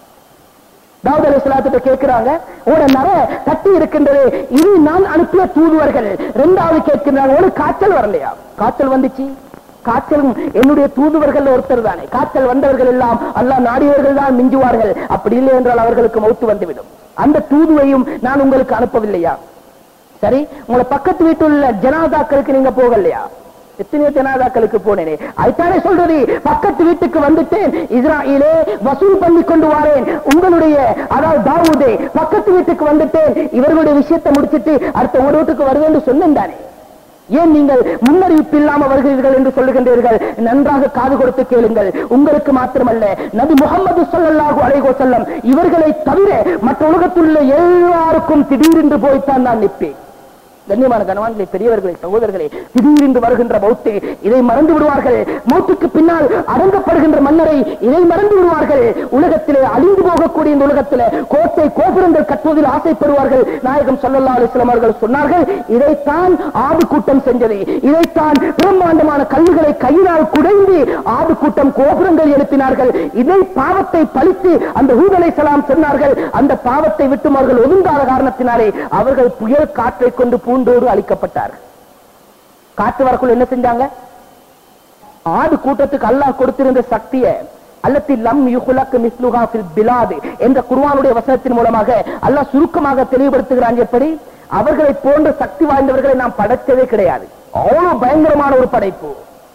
தாவூத் அலைஹிஸ்ஸலாத்திட்ட கேட்கிறாங்க உட நர கட்டி இருக்கின்றது இது நான் அனுப்பிய தூதுவர்கள் இரண்டாவது கேட்கிறாங்க ஒரு காய்ச்சல் வரலையா காய்ச்சல் வந்துச்சு காய்ச்சலும் என்னுடைய தூதுவர்கள் ஒருத்தர் தானே காய்ச்சல் வந்தவர்கள் எல்லாம் அல்லாஹ் நாடியவர்கள் தான் மிஞ்சுவார்கள் அப்படி இல்லை என்றால் அவர்களுக்கு மௌத்து வந்துவிடும் அந்த தூதுவையும் நான் உங்களுக்கு அனுப்பவில்லையா சரி உங்களை பக்கத்து வீட்டில் உள்ள ஜனாதாக்களுக்கு நீங்க போகலையா எத்தனையோ ஜனாதாக்களுக்கு போனேனே அதுதானே சொல்றது பக்கத்து வீட்டுக்கு வந்துட்டேன் இஸ்ராயிலே வசூல் பண்ணி கொண்டு வாரேன் உங்களுடைய அதாவது தாவூதே பக்கத்து வீட்டுக்கு வந்துட்டேன் இவர்களுடைய விஷயத்தை முடிச்சிட்டு அடுத்த ஒரு வீட்டுக்கு வருவேன் சொன்னேன் தானே ஏன் நீங்கள் முன்னறிவிப்பு இல்லாம வருகிறீர்கள் என்று சொல்லுகின்றீர்கள் நன்றாக காது கொடுத்து கேளுங்கள் உங்களுக்கு மாத்திரமல்ல நபி முகமது ஸல்லல்லாஹு அலைஹி வஸல்லம் இவர்களை தவிர மற்ற உலகத்தில் உள்ள எல்லாருக்கும் திடீரென்று போய்த்தான் நான் நிற்பேன் கண்ணியமான கணவான்களே பெரியவர்களே சகோதரர்களே திடீரென்று வருகின்ற மௌத்து இதை மறந்து விடுவார்கள் மௌத்துக்கு பின்னால் அடங்கப்படுகின்ற மன்னரை இதை மறந்து விடுவார்கள் உலகத்திலே அழிந்து போகக்கூடிய இந்த உலகத்திலே கோட்டை கோபுரங்கள் கட்டுவதில் ஆசைப்படுவார்கள் நாயகம் ஸல்லல்லாஹு அலைஹி வஸல்லம் அவர்கள் சொன்னார்கள் இதைத்தான் ஆடு கூட்டம் செஞ்சது இதைத்தான் பிரம்மாண்டமான கல்லுகளை கையினால் குடைந்து ஆடு கூட்டம் கோபுரங்கள் எழுப்பினார்கள் இதை பாவத்தை பழித்து அந்த ஹூதலை சலாம் சொன்னார்கள் அந்த பாவத்தை விட்டு அவர்கள் ஒதுங்காத காரணத்தினாலே அவர்கள் புயல் காற்றை கொண்டு பூண்டோடு அழிக்கப்பட்டார்கள் காற்று வரக்குள் என்ன செஞ்சாங்க ஆடு கூட்டத்துக்கு அல்லாஹ் கொடுத்திருந்த சக்தியை அல்லத்தி லம் யுகுலக் மிஸ்லுஹா ஃபில் பிலாத் என்ற குர்ஆனுடைய வசனத்தின் மூலமாக அல்லாஹ் சுருக்கமாக தெளிவுபடுத்துகிறான் எப்படி அவர்களை போன்ற சக்தி வாய்ந்தவர்களை நாம் படைத்ததே கிடையாது அவ்வளவு பயங்கரமான ஒரு படைப்பு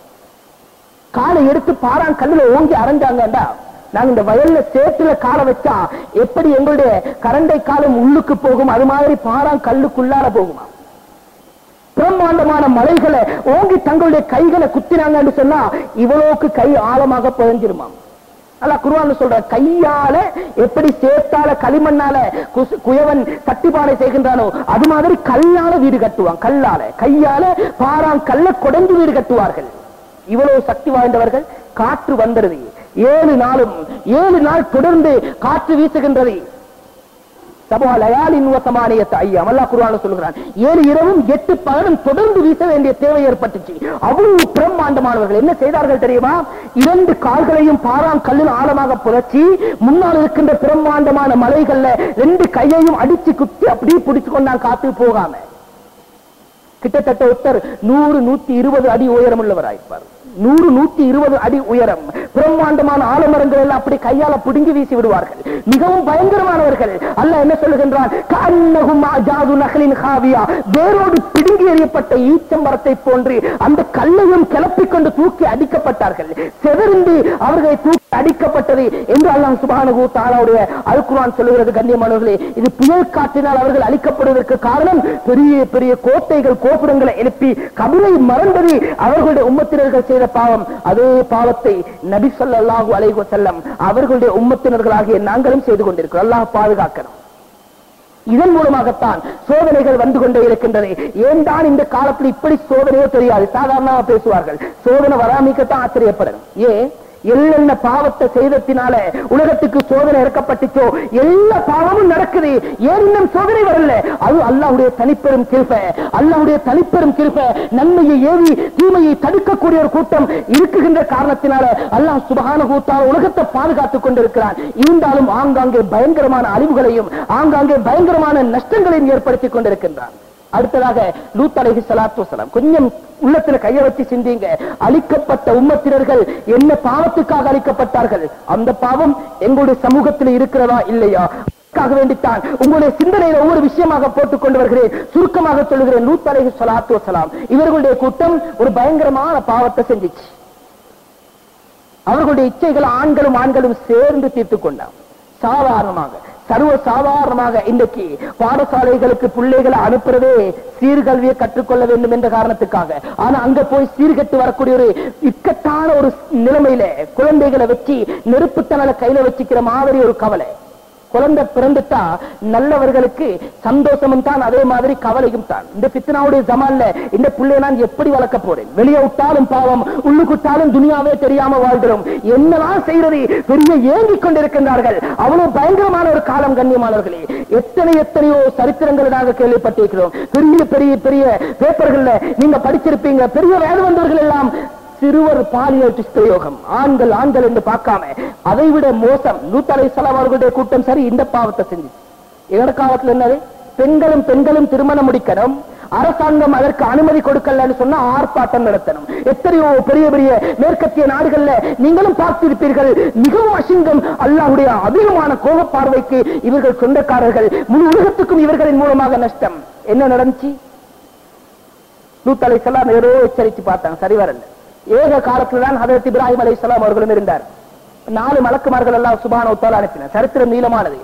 காலை எடுத்து பாறான் கல்லுல ஓங்கி அரைஞ்சாங்கடா நாங்க இந்த வயல்ல சேத்துல காலை வச்சா எப்படி எங்களுடைய கரண்டை காலம் உள்ளுக்கு போகும் அது மாதிரி பாறான் கல்லுக்குள்ளார போகுமா பிரம்மாண்டமான மலைகளை ஓங்கி தங்களுடைய கைகளை குத்தினாங்கன்னு சொன்னா இவ்வளவுக்கு கை ஆழமாக புதஞ்சிருமாம் அல்ல குருவான் சொல்ற கையால எப்படி சேத்தால களிமண்ணால குசு- குயவன் கட்டிப்பானை செய்கின்றானோ அது மாதிரி கல்லால வீடு கட்டுவான் கல்லால கையால பாறான் கல்ல கொடைந்து வீடு கட்டுவார்கள் இவ்வளவு சக்தி வாய்ந்தவர்கள் காற்று வந்தது ஏழு நாளும் ஏழு நாள் தொடர்ந்து காற்று வீசுகின்றது சபா லயாலின் வசமானியத்தை ஐயா அல்லாஹ் குர்ஆன்ல சொல்கிறான் ஏழு இரவும் எட்டு பகலும் தொடர்ந்து வீச வேண்டிய தேவை ஏற்பட்டுச்சு அவ்வளவு பிரம்மாண்டமானவர்கள் என்ன செய்தார்கள் தெரியுமா இரண்டு கால்களையும் பாறாம் கல்லில் ஆழமாக புரட்சி முன்னால் இருக்கின்ற பிரம்மாண்டமான மலைகள்ல ரெண்டு கையையும் அடிச்சு குத்தி அப்படியே பிடிச்சு கொண்டான் காத்து போகாம கிட்டத்தட்ட ஒருத்தர் நூறு நூத்தி இருபது அடி உயரம் உள்ளவராயிருப்பார் நூறு நூத்தி இருபது அடி உயரம் பிரம்மாண்டமான ஆலமரங்கள் எல்லாம் அப்படி கையால பிடுங்கி வீசி விடுவார்கள் மிகவும் பயங்கரமானவர்கள் அல்ல என்ன சொல்லுகின்றான் கண்ணகும் ஜாது நகலின் ஹாவியா வேரோடு பிடுங்கி எறியப்பட்ட ஈச்சம்பரத்தை போன்று அந்த கல்லையும் கிளப்பிக் கொண்டு தூக்கி அடிக்கப்பட்டார்கள் செதறிந்து அவர்களை தூக்கி அடிக்கப்பட்டது என்று அல்லாஹ் சுபானகு தாலாவுடைய அல்குரான் சொல்லுகிறது கண்ணியமானவர்களே இது புயல் காற்றினால் அவர்கள் அழிக்கப்படுவதற்கு காரணம் பெரிய பெரிய கோட்டைகள் கோபுரங்களை எழுப்பி கபிலை மறந்தது அவர்களுடைய உம்மத்தினர்கள் செய்த பாவம் அதே பாவத்தை நபி ஸல்லல்லாஹு அலைஹி வஸல்லம் அவர்களுடைய உம்மத்தினர்களாகிய நாங்களும் செய்து கொண்டிருக்கிறோம் அல்லாஹ் பாதுகாக்கணும் இதன் மூலமாகத்தான் சோதனைகள் வந்து கொண்டே இருக்கின்றது ஏன் தான் இந்த காலத்தில் இப்படி சோதனையோ தெரியாது சாதாரணமாக பேசுவார்கள் சோதனை வராமிக்கத்தான் ஆச்சரியப்படணும் ஏன் என்னென்ன பாவத்தை செய்தத்தினால உலகத்துக்கு சோதனை இறக்கப்பட்டுச்சோ எல்லா பாவமும் நடக்குது ஏன் இன்னும் சோதனை வரல அது அல்லாஹ்வுடைய தனிப்பெரும் கிருபை அல்லாஹ்வுடைய தனிப்பெரும் கிருபை நன்மையை ஏவி தீமையை தடுக்கக்கூடிய ஒரு கூட்டம் இருக்குகின்ற காரணத்தினால அல்லாஹ் சுபஹான கூத்தால் உலகத்தை பாதுகாத்துக் கொண்டிருக்கிறான் இருந்தாலும் ஆங்காங்கே பயங்கரமான அழிவுகளையும் ஆங்காங்கே பயங்கரமான நஷ்டங்களையும் ஏற்படுத்திக் கொண்டிருக்கின்றான் அடுத்ததாக லூத் அலைஹி ஸலாத்து வஸலாம் கொஞ்சம் உள்ளத்துல கைய வச்சு சிந்திங்க அழிக்கப்பட்ட உம்மத்தினர்கள் என்ன பாவத்துக்காக அழிக்கப்பட்டார்கள் அந்த பாவம் எங்களுடைய சமூகத்தில் இருக்கிறதா இல்லையா அதற்காக வேண்டித்தான் உங்களுடைய சிந்தனையில ஒவ்வொரு விஷயமாக போட்டுக் கொண்டு வருகிறேன் சுருக்கமாக சொல்லுகிறேன் லூத் அலைஹி ஸலாத்து வஸலாம் இவர்களுடைய கூட்டம் ஒரு பயங்கரமான பாவத்தை செஞ்சிச்சு அவர்களுடைய இச்சைகள் ஆண்களும் ஆண்களும் சேர்ந்து தீர்த்துக் கொண்டான் சாதாரணமாக சர்வ சாதாரணமாக இன்றைக்கு பாடசாலைகளுக்கு பிள்ளைகளை அனுப்புறதே சீர்கல்வியை கற்றுக்கொள்ள வேண்டும் என்ற காரணத்துக்காக ஆனா அங்க போய் சீர்கட்டு வரக்கூடிய ஒரு இக்கட்டான ஒரு நிலைமையில குழந்தைகளை வச்சு நெருப்புத்தனல கையில வச்சுக்கிற மாதிரி ஒரு கவலை குழந்தை பிறந்துட்டா நல்லவர்களுக்கு சந்தோஷமும் தான் அதே மாதிரி கவலையும் தான் இந்த பித்தனாவுடைய ஜமான்ல இந்த பிள்ளைய நான் எப்படி வளர்க்க போறேன் வெளியே விட்டாலும் பாவம் உள்ளுக்குட்டாலும் துனியாவே தெரியாம வாழ்கிறோம் என்னதான் செய்யறது பெரிய ஏங்கிக் கொண்டிருக்கின்றார்கள் அவ்வளவு பயங்கரமான ஒரு காலம் கண்ணியமானவர்களே எத்தனை எத்தனையோ சரித்திரங்கள் நாங்கள் கேள்விப்பட்டிருக்கிறோம் பெரிய பெரிய பெரிய பேப்பர்கள்ல நீங்க படிச்சிருப்பீங்க பெரிய வேதவந்தவர்கள் எல்லாம் சிறுவர் பாலியல் பிரயோகம் ஆண்கள் ஆண்கள் என்று பார்க்காம அதை விட மோசம் நூத்தலை சலாம் அவர்களுடைய கூட்டம் சரி இந்த பாவத்தை செஞ்சு எங்கட காலத்துல என்னது பெண்களும் பெண்களும் திருமணம் முடிக்கணும் அரசாங்கம் அதற்கு அனுமதி கொடுக்கலன்னு சொன்னா ஆர்ப்பாட்டம் நடத்தணும் எத்தனையோ பெரிய பெரிய மேற்கத்திய நாடுகள்ல நீங்களும் பார்த்திருப்பீர்கள் மிகவும் அசிங்கம் அல்லாஹ்வுடைய அதிகமான கோப பார்வைக்கு இவர்கள் சொந்தக்காரர்கள் முழு உலகத்துக்கும் இவர்களின் மூலமாக நஷ்டம் என்ன நடந்துச்சு நூத்தலை செல்லாம் ஏதோ எச்சரித்து பார்த்தாங்க சரி வரல ஏக காலத்துல தான் ஹதரத் இப்ராஹிம் அலை அவர்களும் இருந்தார் நாலு மலக்குமார்கள் எல்லாம் சுபான உத்தால அனுப்பினர் சரித்திரம் நீளமானது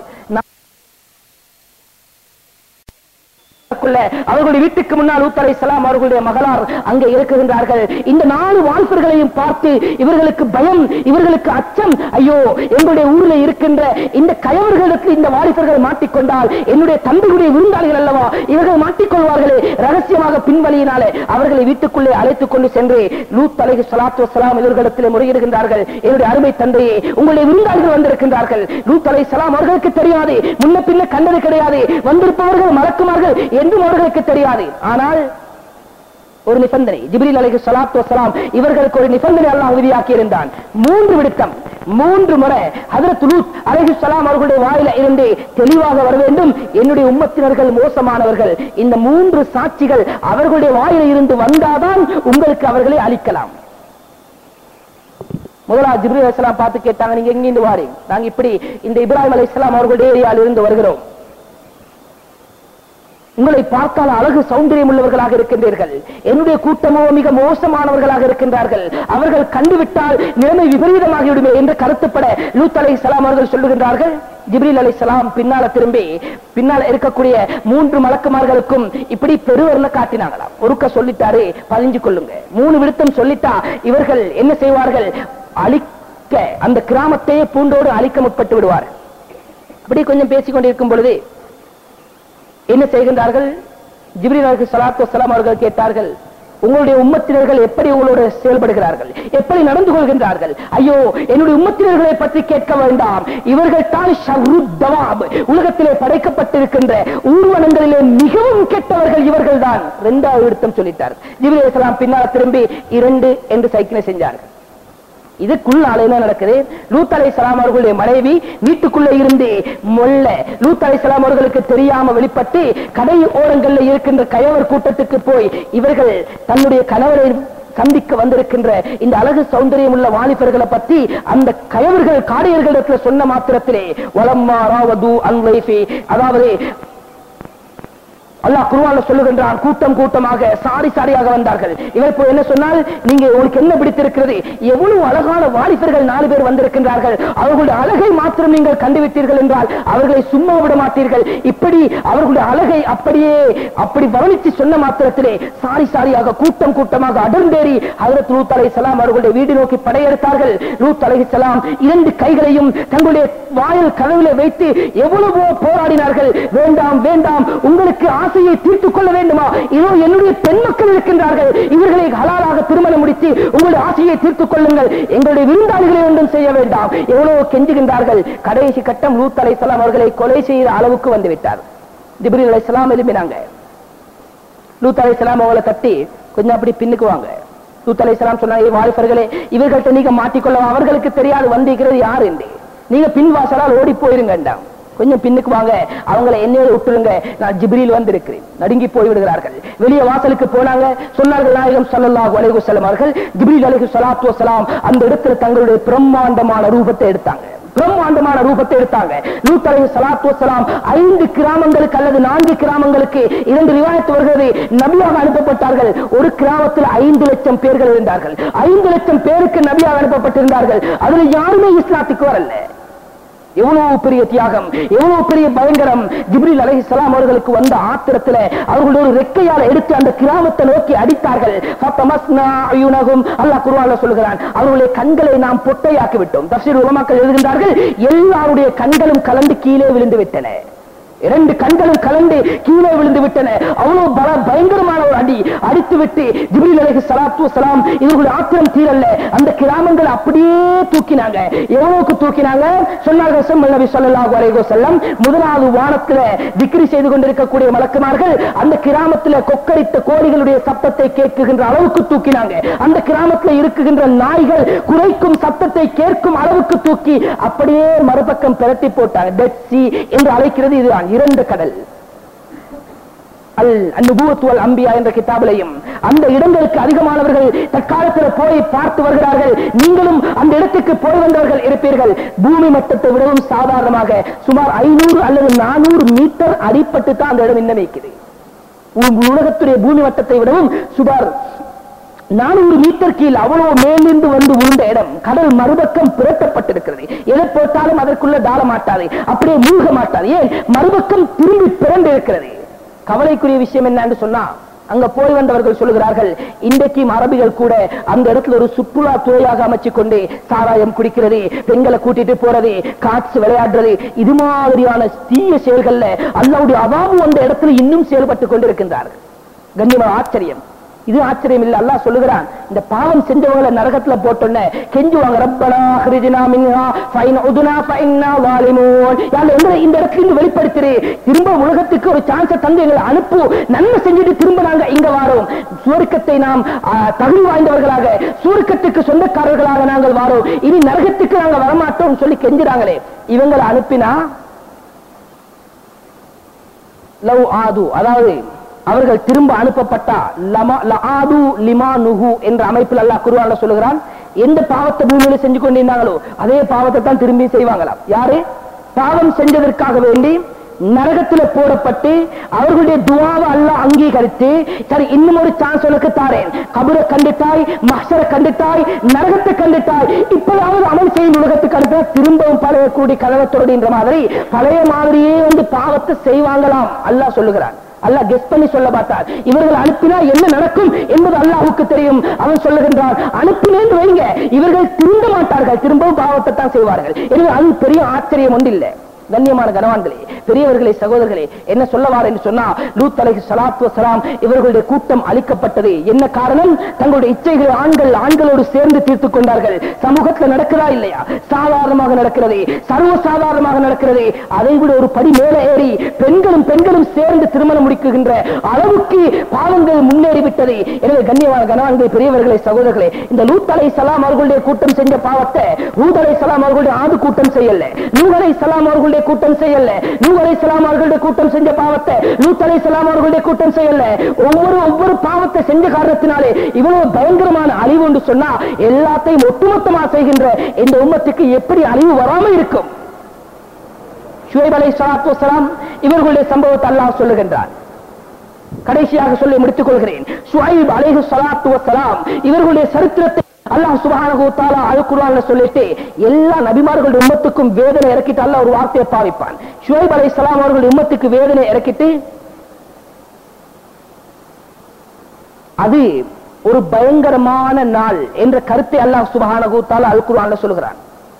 நாளுக்குள்ள அவர்களுடைய வீட்டுக்கு முன்னால் ஊத்தலை சலாம் அவர்களுடைய மகளார் அங்கே இருக்குகின்றார்கள் இந்த நாலு வாய்ப்புகளையும் பார்த்து இவர்களுக்கு பயம் இவர்களுக்கு அச்சம் ஐயோ எங்களுடைய ஊர்ல இருக்கின்ற இந்த கயவர்களுக்கு இந்த வாலிபர்கள் மாட்டிக்கொண்டால் என்னுடைய தம்பியுடைய விருந்தாளிகள் அல்லவா இவர்கள் மாட்டிக்கொள்வார்களே ரகசியமாக பின்வழியினாலே அவர்களை வீட்டுக்குள்ளே அழைத்துக் கொண்டு சென்று லூத் அலைஹி ஸலாத்து வஸலாம் இவர்களிடத்திலே முறையிடுகின்றார்கள் என்னுடைய அருமை தந்தையே உங்களுடைய விருந்தாளிகள் வந்திருக்கின்றார்கள் லூத் அலைஹி ஸலாம் அவர்களுக்கு தெரியாது முன்ன பின்ன கண்டது கிடையாது வந்திருப்பவர்கள் மலக்குமார்கள் என்றும் அவர்களுக்கு தெரியாது ஆனால் ஒரு நிபந்தனை ஜிப்ரீல் அலைஹி ஸலாத்து வஸலாம் இவர்களுக்கு ஒரு நிபந்தனை அல்லாஹ் விதியாக்கி இருந்தான் மூன்று விடுத்தம் மூன்று முறை ஹஜரத் லூத் அலைஹி ஸலாம் அவர்களுடைய வாயில இருந்து தெளிவாக வர வேண்டும் என்னுடைய உம்மத்தினர்கள் மோசமானவர்கள் இந்த மூன்று சாட்சிகள் அவர்களுடைய வாயில இருந்து வந்தாதான் உங்களுக்கு அவர்களை அழிக்கலாம் முதலா ஜிப்ரீல் அலைஹிஸ்ஸலாம் பார்த்து கேட்டாங்க நீங்க எங்க இருந்து வாரீங்க நாங்க இப்படி இந்த இப்ராஹிம் அலைஹிஸ்ஸலாம் அவர்களுடைய ஏரியாவில் இருந்து வருகிறோம் உங்களை பார்த்தால் அழகு சௌந்தரியம் உள்ளவர்களாக இருக்கின்றீர்கள் என்னுடைய கூட்டமோ மிக மோசமானவர்களாக இருக்கின்றார்கள் அவர்கள் கண்டுவிட்டால் நிலைமை விபரீதமாகிவிடுமே என்று கருத்துப்பட லூத் அலை சலாம் அவர்கள் சொல்லுகின்றார்கள் ஜிப்ரீல் அலை சலாம் பின்னால திரும்பி பின்னால இருக்கக்கூடிய மூன்று மலக்குமார்களுக்கும் இப்படி பெருவர்ல காட்டினாங்களாம் ஒருக்க சொல்லிட்டாரு பதிஞ்சு கொள்ளுங்க மூணு விடுத்தம் சொல்லிட்டா இவர்கள் என்ன செய்வார்கள் அழிக்க அந்த கிராமத்தையே பூண்டோடு அழிக்க முற்பட்டு விடுவார் அப்படி கொஞ்சம் பேசிக் கொண்டிருக்கும் பொழுது என்ன செய்கின்றார்கள் ஜிப்ரீல் அலைஹி ஸலாத்து வஸலாம் அவர்கள் கேட்டார்கள் உங்களுடைய உம்மத்தினர்கள் எப்படி உங்களோடு செயல்படுகிறார்கள் எப்படி நடந்து கொள்கின்றார்கள் ஐயோ என்னுடைய உம்மத்தினர்களை பற்றி கேட்க வேண்டாம் இவர்கள் தான் ஷர்ருத்தவாப் உலகத்திலே படைக்கப்பட்டிருக்கின்ற ஊர்வனங்களிலே மிகவும் கெட்டவர்கள் இவர்கள் தான் இரண்டாவது விடுத்தம் சொல்லிட்டார் ஜிப்ரீல் அலைஹிஸ்ஸலாம் பின்னால் திரும்பி இரண்டு என்று சைக்கிளை செஞ்சார்கள் இதுக்குள்ளால என்ன நடக்குது லூத் அலை சலாம் அவர்களுடைய மனைவி வீட்டுக்குள்ள இருந்து மொல்ல லூத் அலை சலாம் அவர்களுக்கு தெரியாம வெளிப்பட்டு கடை ஓரங்கள்ல இருக்கின்ற கயவர் கூட்டத்துக்கு போய் இவர்கள் தன்னுடைய கணவரை சந்திக்க வந்திருக்கின்ற இந்த அழகு சௌந்தரியம் உள்ள வாலிபர்களை பத்தி அந்த கயவர்கள் காடையர்களிடத்துல சொன்ன மாத்திரத்திலே வலம்மா ராவது அன்வைஃபி அதாவது அல்லாஹ் குர்ஆன்ல சொல்லுகின்றான் கூட்டம் கூட்டமாக சாரி சாரியாக வந்தார்கள் இவர் இப்போ என்ன சொன்னால் நீங்க உங்களுக்கு என்ன பிடித்திருக்கிறது எவ்வளவு அழகான வாலிபர்கள் நாலு பேர் வந்திருக்கின்றார்கள் அவர்களுடைய அழகை மாத்திரம் நீங்கள் கண்டுவிட்டீர்கள் என்றால் அவர்களை சும்மா விட மாட்டீர்கள் இப்படி அவர்களுடைய அழகை அப்படியே அப்படி வர்ணித்து சொன்ன மாத்திரத்திலே சாரி சாரியாக கூட்டம் கூட்டமாக அடர்ந்தேறி ஹஜரத் லூத் அலை சலாம் அவர்களுடைய வீடு நோக்கி படையெடுத்தார்கள் லூத் அலை சலாம் இரண்டு கைகளையும் தங்களுடைய வாயில் கதவிலே வைத்து எவ்வளவோ போராடினார்கள் வேண்டாம் வேண்டாம் உங்களுக்கு ஆசையை தீர்த்துக் கொள்ள வேண்டுமா இதோ என்னுடைய பெண் மக்கள் இருக்கின்றார்கள் இவர்களை ஹலாலாக திருமணம் முடித்து உங்களுடைய ஆசையை தீர்த்துக் கொள்ளுங்கள் எங்களுடைய விருந்தாளிகளை ஒன்றும் செய்ய வேண்டாம் எவ்வளவு கெஞ்சுகின்றார்கள் கடைசி கட்டம் லூத் அலைஹிஸ்ஸலாம் அவர்களை கொலை செய்த அளவுக்கு வந்து விட்டார் ஜிப்ரீல் அலைஹிஸ்ஸலாம் எழுப்பினாங்க லூத் அலைஹிஸ்ஸலாம் அவங்களை தட்டி கொஞ்சம் அப்படி பின்னுக்கு வாங்க லூத் அலைஹிஸ்ஸலாம் சொன்னாங்க வாலிபர்களே இவர்கள்ட்ட நீங்க மாட்டிக்கொள்ள அவர்களுக்கு தெரியாது வந்திருக்கிறது யார் என்று நீங்க பின் வாசலால் ஓடி போயிருங்கண்டாம் கொஞ்சம் பின்னுக்கு வாங்க அவங்களை என்னையோட விட்டுருங்க நான் ஜிப்ரீல் வந்து இருக்கிறேன் நடுங்கி போய் விடுகிறார்கள் வெளியே வாசலுக்கு போனாங்க சொன்னார்கள் நாயகம் ஸல்லல்லாஹு அலைஹி வஸல்லம் அவர்கள் ஜிப்ரீல் அலைஹி ஸலாத்து வஸலாம் அந்த இடத்துல தங்களுடைய பிரம்மாண்டமான ரூபத்தை எடுத்தாங்க பிரம்மாண்டமான ரூபத்தை எடுத்தாங்க லூத் அலைஹி ஸலாத்து வஸலாம் ஐந்து கிராமங்களுக்கு அல்லது நான்கு கிராமங்களுக்கு இரண்டு ரிவாயத்து வருகிறது நபியாக அனுப்பப்பட்டார்கள் ஒரு கிராமத்தில் ஐந்து லட்சம் பேர்கள் இருந்தார்கள் ஐந்து லட்சம் பேருக்கு நபியாக அனுப்பப்பட்டிருந்தார்கள் அதுல யாருமே இஸ்லாத்துக்கு வரல எவ்வளவு பெரிய தியாகம் எவ்வளவு பெரிய பயங்கரம் ஜிப்ரில் அலைஹிஸ்ஸலாம் அவர்களுக்கு வந்த ஆத்திரத்துல அவர்களுடைய ஒரு ரெக்கையால எடுத்து அந்த கிராமத்தை நோக்கி அடித்தார்கள் ஃபத்தமஸ்னா அயுனகும் அல்லாஹ் குர்ஆன்ல சொல்கிறான் அவர்களுடைய கண்களை நாம் பொட்டையாக்கி விட்டோம் தஃசீர் உலமாக்கள் எழுதுகின்றார்கள் எல்லாருடைய கண்களும் கலந்து கீழே விழுந்து விட்டன இரண்டு கண்களும் கலந்து கீழே விழுந்து விட்டன அவ்வளவு பல பயங்கரமான ஒரு அடி அடித்து விட்டு ஜிப்ரீல் அலைஹி ஸலாத்து வஸலாம் இவர்களுடைய ஆத்திரம் தீரல்ல அந்த கிராமங்களை அப்படியே தூக்கினாங்க எவ்வளவுக்கு தூக்கினாங்க சொன்னார்கள் செம்மல் நபி ஸல்லல்லாஹு அலைஹி வஸல்லம் முதலாவது வானத்துல திக்ரி செய்து கொண்டிருக்கக்கூடிய மலக்குமார்கள் அந்த கிராமத்துல கொக்கரித்த கோழிகளுடைய சத்தத்தை கேட்குகின்ற அளவுக்கு தூக்கினாங்க அந்த கிராமத்துல இருக்குகின்ற நாய்கள் குறைக்கும் சத்தத்தை கேட்கும் அளவுக்கு தூக்கி அப்படியே மறுபக்கம் பிரட்டி போட்டாங்க டெட் சி என்று அழைக்கிறது இதுதான் இரண்டு கடல் அல் அந்நுபுவத்துவல் அம்பியா என்ற கிதாபிலையும் அந்த இடங்களுக்கு அதிகமானவர்கள் தற்காலத்தில் போய் பார்த்து வருகிறார்கள் நீங்களும் அந்த இடத்துக்கு போய் வந்தவர்கள் இருப்பீர்கள் பூமி மட்டத்தை விடவும் சாதாரணமாக சுமார் ஐநூறு அல்லது நானூறு மீட்டர் அடிப்பட்டு தான் அந்த இடம் இன்னும் வைக்குது உ- உலகத்துடைய பூமி மட்டத்தை விடவும் சுமார் நானூறு மீட்டர் கீழ் அவ்வளவு மேலிருந்து வந்து விழுந்த இடம் கடல் மறுபக்கம் புரட்டப்பட்டிருக்கிறது எதை போட்டாலும் அதற்குள்ள தாழ மாட்டாது அப்படியே மூழ்க மாட்டாது ஏன் மறுபக்கம் திரும்பி பிறந்து இருக்கிறது கவலைக்குரிய விஷயம் என்னன்னு சொன்னா அங்க போய் வந்தவர்கள் சொல்லுகிறார்கள் இன்றைக்கும் அரபிகள் கூட அந்த இடத்துல ஒரு சுற்றுலா துறையாக அமைச்சு கொண்டு சாராயம் குடிக்கிறது பெண்களை கூட்டிட்டு போறது காட்சி விளையாடுறது இது மாதிரியான தீய செயல்கள்ல அல்லாவுடைய அவாபு அந்த இடத்துல இன்னும் செயல்பட்டு கொண்டிருக்கின்றார்கள் கண்ணியமான ஆச்சரியம் இது ஆச்சரியம் இல்ல அல்லாஹ் சொல்லுகிறான் இந்த பாவம் செஞ்சவங்களை நரகத்துல போட்டோன்னே கெஞ்சுவாங்க ரப்பனா ஹரிஜினா மின்ஹா ஃபைன் உதுனா ஃபைன்னா வாலிமூன் யாழ்ல எங்களை இந்த இடத்துல இருந்து வெளிப்படுத்திரு திரும்ப உலகத்துக்கு ஒரு சான்ஸ தந்து எங்களை அனுப்பு நன்மை செஞ்சுட்டு திரும்ப நாங்க இங்க வாரோம் சுவர்க்கத்தை நாம் ஆ, தகுதி வாய்ந்தவர்களாக சுவர்க்கத்துக்கு சொந்தக்காரர்களாக நாங்கள் வாரோம் இனி நரகத்துக்கு நாங்க வரமாட்டோம் சொல்லி கெஞ்சுறாங்களே இவங்களை அனுப்பினா லவ் ஆது அதாவது அவர்கள் திரும்ப அனுப்பப்பட்டா லமா லஆது லிமா நுஹு என்ற அமைப்பில் அல்லாஹ் குர்ஆன்ல சொல்லுகிறான் எந்த பாவத்தை பூமியில செஞ்சு கொண்டிருந்தாங்களோ அதே பாவத்தை தான் திரும்பி செய்வாங்களாம் யாரு பாவம் செஞ்சதற்காக வேண்டி நரகத்துல போடப்பட்டு அவர்களுடைய துவாவை அல்லாஹ் அங்கீகரித்து சரி இன்னும் ஒரு சான்ஸ் உனக்கு தாரேன் கபரை கண்டுட்டாய் மஹ்ஷரை கண்டுட்டாய் நரகத்தை கண்டுட்டாய் இப்போதாவது அமல் செய்யும் உலகத்துக்கு அனுப்ப திரும்பவும் பழைய கூடி கதவத்தோடுன்ற மாதிரி பழைய மாதிரியே வந்து பாவத்தை செய்வாங்களாம் அல்லாஹ் சொல்லுகிறான் அல்லாஹ் கெஸ் பண்ணி சொல்ல பார்த்தார் இவர்கள் அனுப்பினா என்ன நடக்கும் என்பது அல்லாஹ்வுக்கு தெரியும் அவன் சொல்லுகின்றான் அனுப்பினேன் வைங்க இவர்கள் திரும்ப மாட்டார்கள் திரும்பவும் பாவத்தை தான் செய்வார்கள் எனவே அது பெரிய ஆச்சரியம் ஒன்று இல்லை கண்ணியமான கனவான்களே பெரியவர்களே சகோதரர்களே என்ன சொல்லவார் என்று சொன்னா லூத் அலைஹி ஸலாத்து வஸலாம் இவர்களுடைய கூட்டம் அழிக்கப்பட்டது என்ன காரணம் தங்களுடைய இச்சைகளை ஆண்கள் ஆண்களோடு சேர்ந்து தீர்த்துக் கொண்டார்கள் சமூகத்தில் நடக்கிறதா இல்லையா சாதாரணமாக நடக்கிறது சர்வ சாதாரணமாக நடக்கிறது அதை விட ஒரு படி மேலே ஏறி பெண்களும் பெண்களும் சேர்ந்து திருமணம் முடிக்குகின்ற அளவுக்கு பாவங்கள் முன்னேறிவிட்டது எனவே கண்ணியமான கனவான்களே பெரியவர்களே சகோதரர்களே இந்த லூத் அலை சலாம் அவர்களுடைய கூட்டம் செஞ்ச பாவத்தை ரூத் அலை சலாம் அவர்களுடைய ஆது கூட்டம் செய்யல நூஹ் அலை சலாம் அவர்களுடைய கூட்டம் செய்யல நூஹ் அலை சலாம் அவர்களுடைய கூட்டம் செஞ்ச பாவத்தை லூத் அலை சலாம் அவர்களுடைய கூட்டம் செய்யல ஒவ்வொரு ஒவ்வொரு பாவத்தை செஞ்ச காரணத்தினாலே இவ்வளவு பயங்கரமான அழிவு என்று சொன்னா எல்லாத்தையும் ஒட்டுமொத்தமா செய்கின்ற இந்த உம்மத்துக்கு எப்படி அழிவு வராம இருக்கும் ஷுவைப் அலை சலாத்து வசலாம் இவர்களுடைய சம்பவத்தை அல்லாஹ் சொல்லுகின்றார் கடைசியாக சொல்லி முடித்துக் கொள்கிறேன் ஷுவைப் அலைஹி ஸலாத்து வஸலாம் இவர்களுடைய சரித்திரத்தை அல்லாஹ் சுப்ஹானஹு வ தஆலா அல் குர்ஆன்ல சொல்லிட்டு எல்லா நபிமார்களுடைய உம்மத்துக்கும் வேதனை இறக்கிட்டு அல்லாஹ் ஒரு வார்த்தையை பாவிப்பான் ஷுவைப் அலைஹிஸ்ஸலாம் அவர்களுடைய உம்மத்துக்கு வேதனை இறக்கிட்டு அது ஒரு பயங்கரமான நாள் என்ற கருத்தை அல்லாஹ் சுப்ஹானஹு வ தஆலா அல் குர்ஆன்ல சொல்கிறான்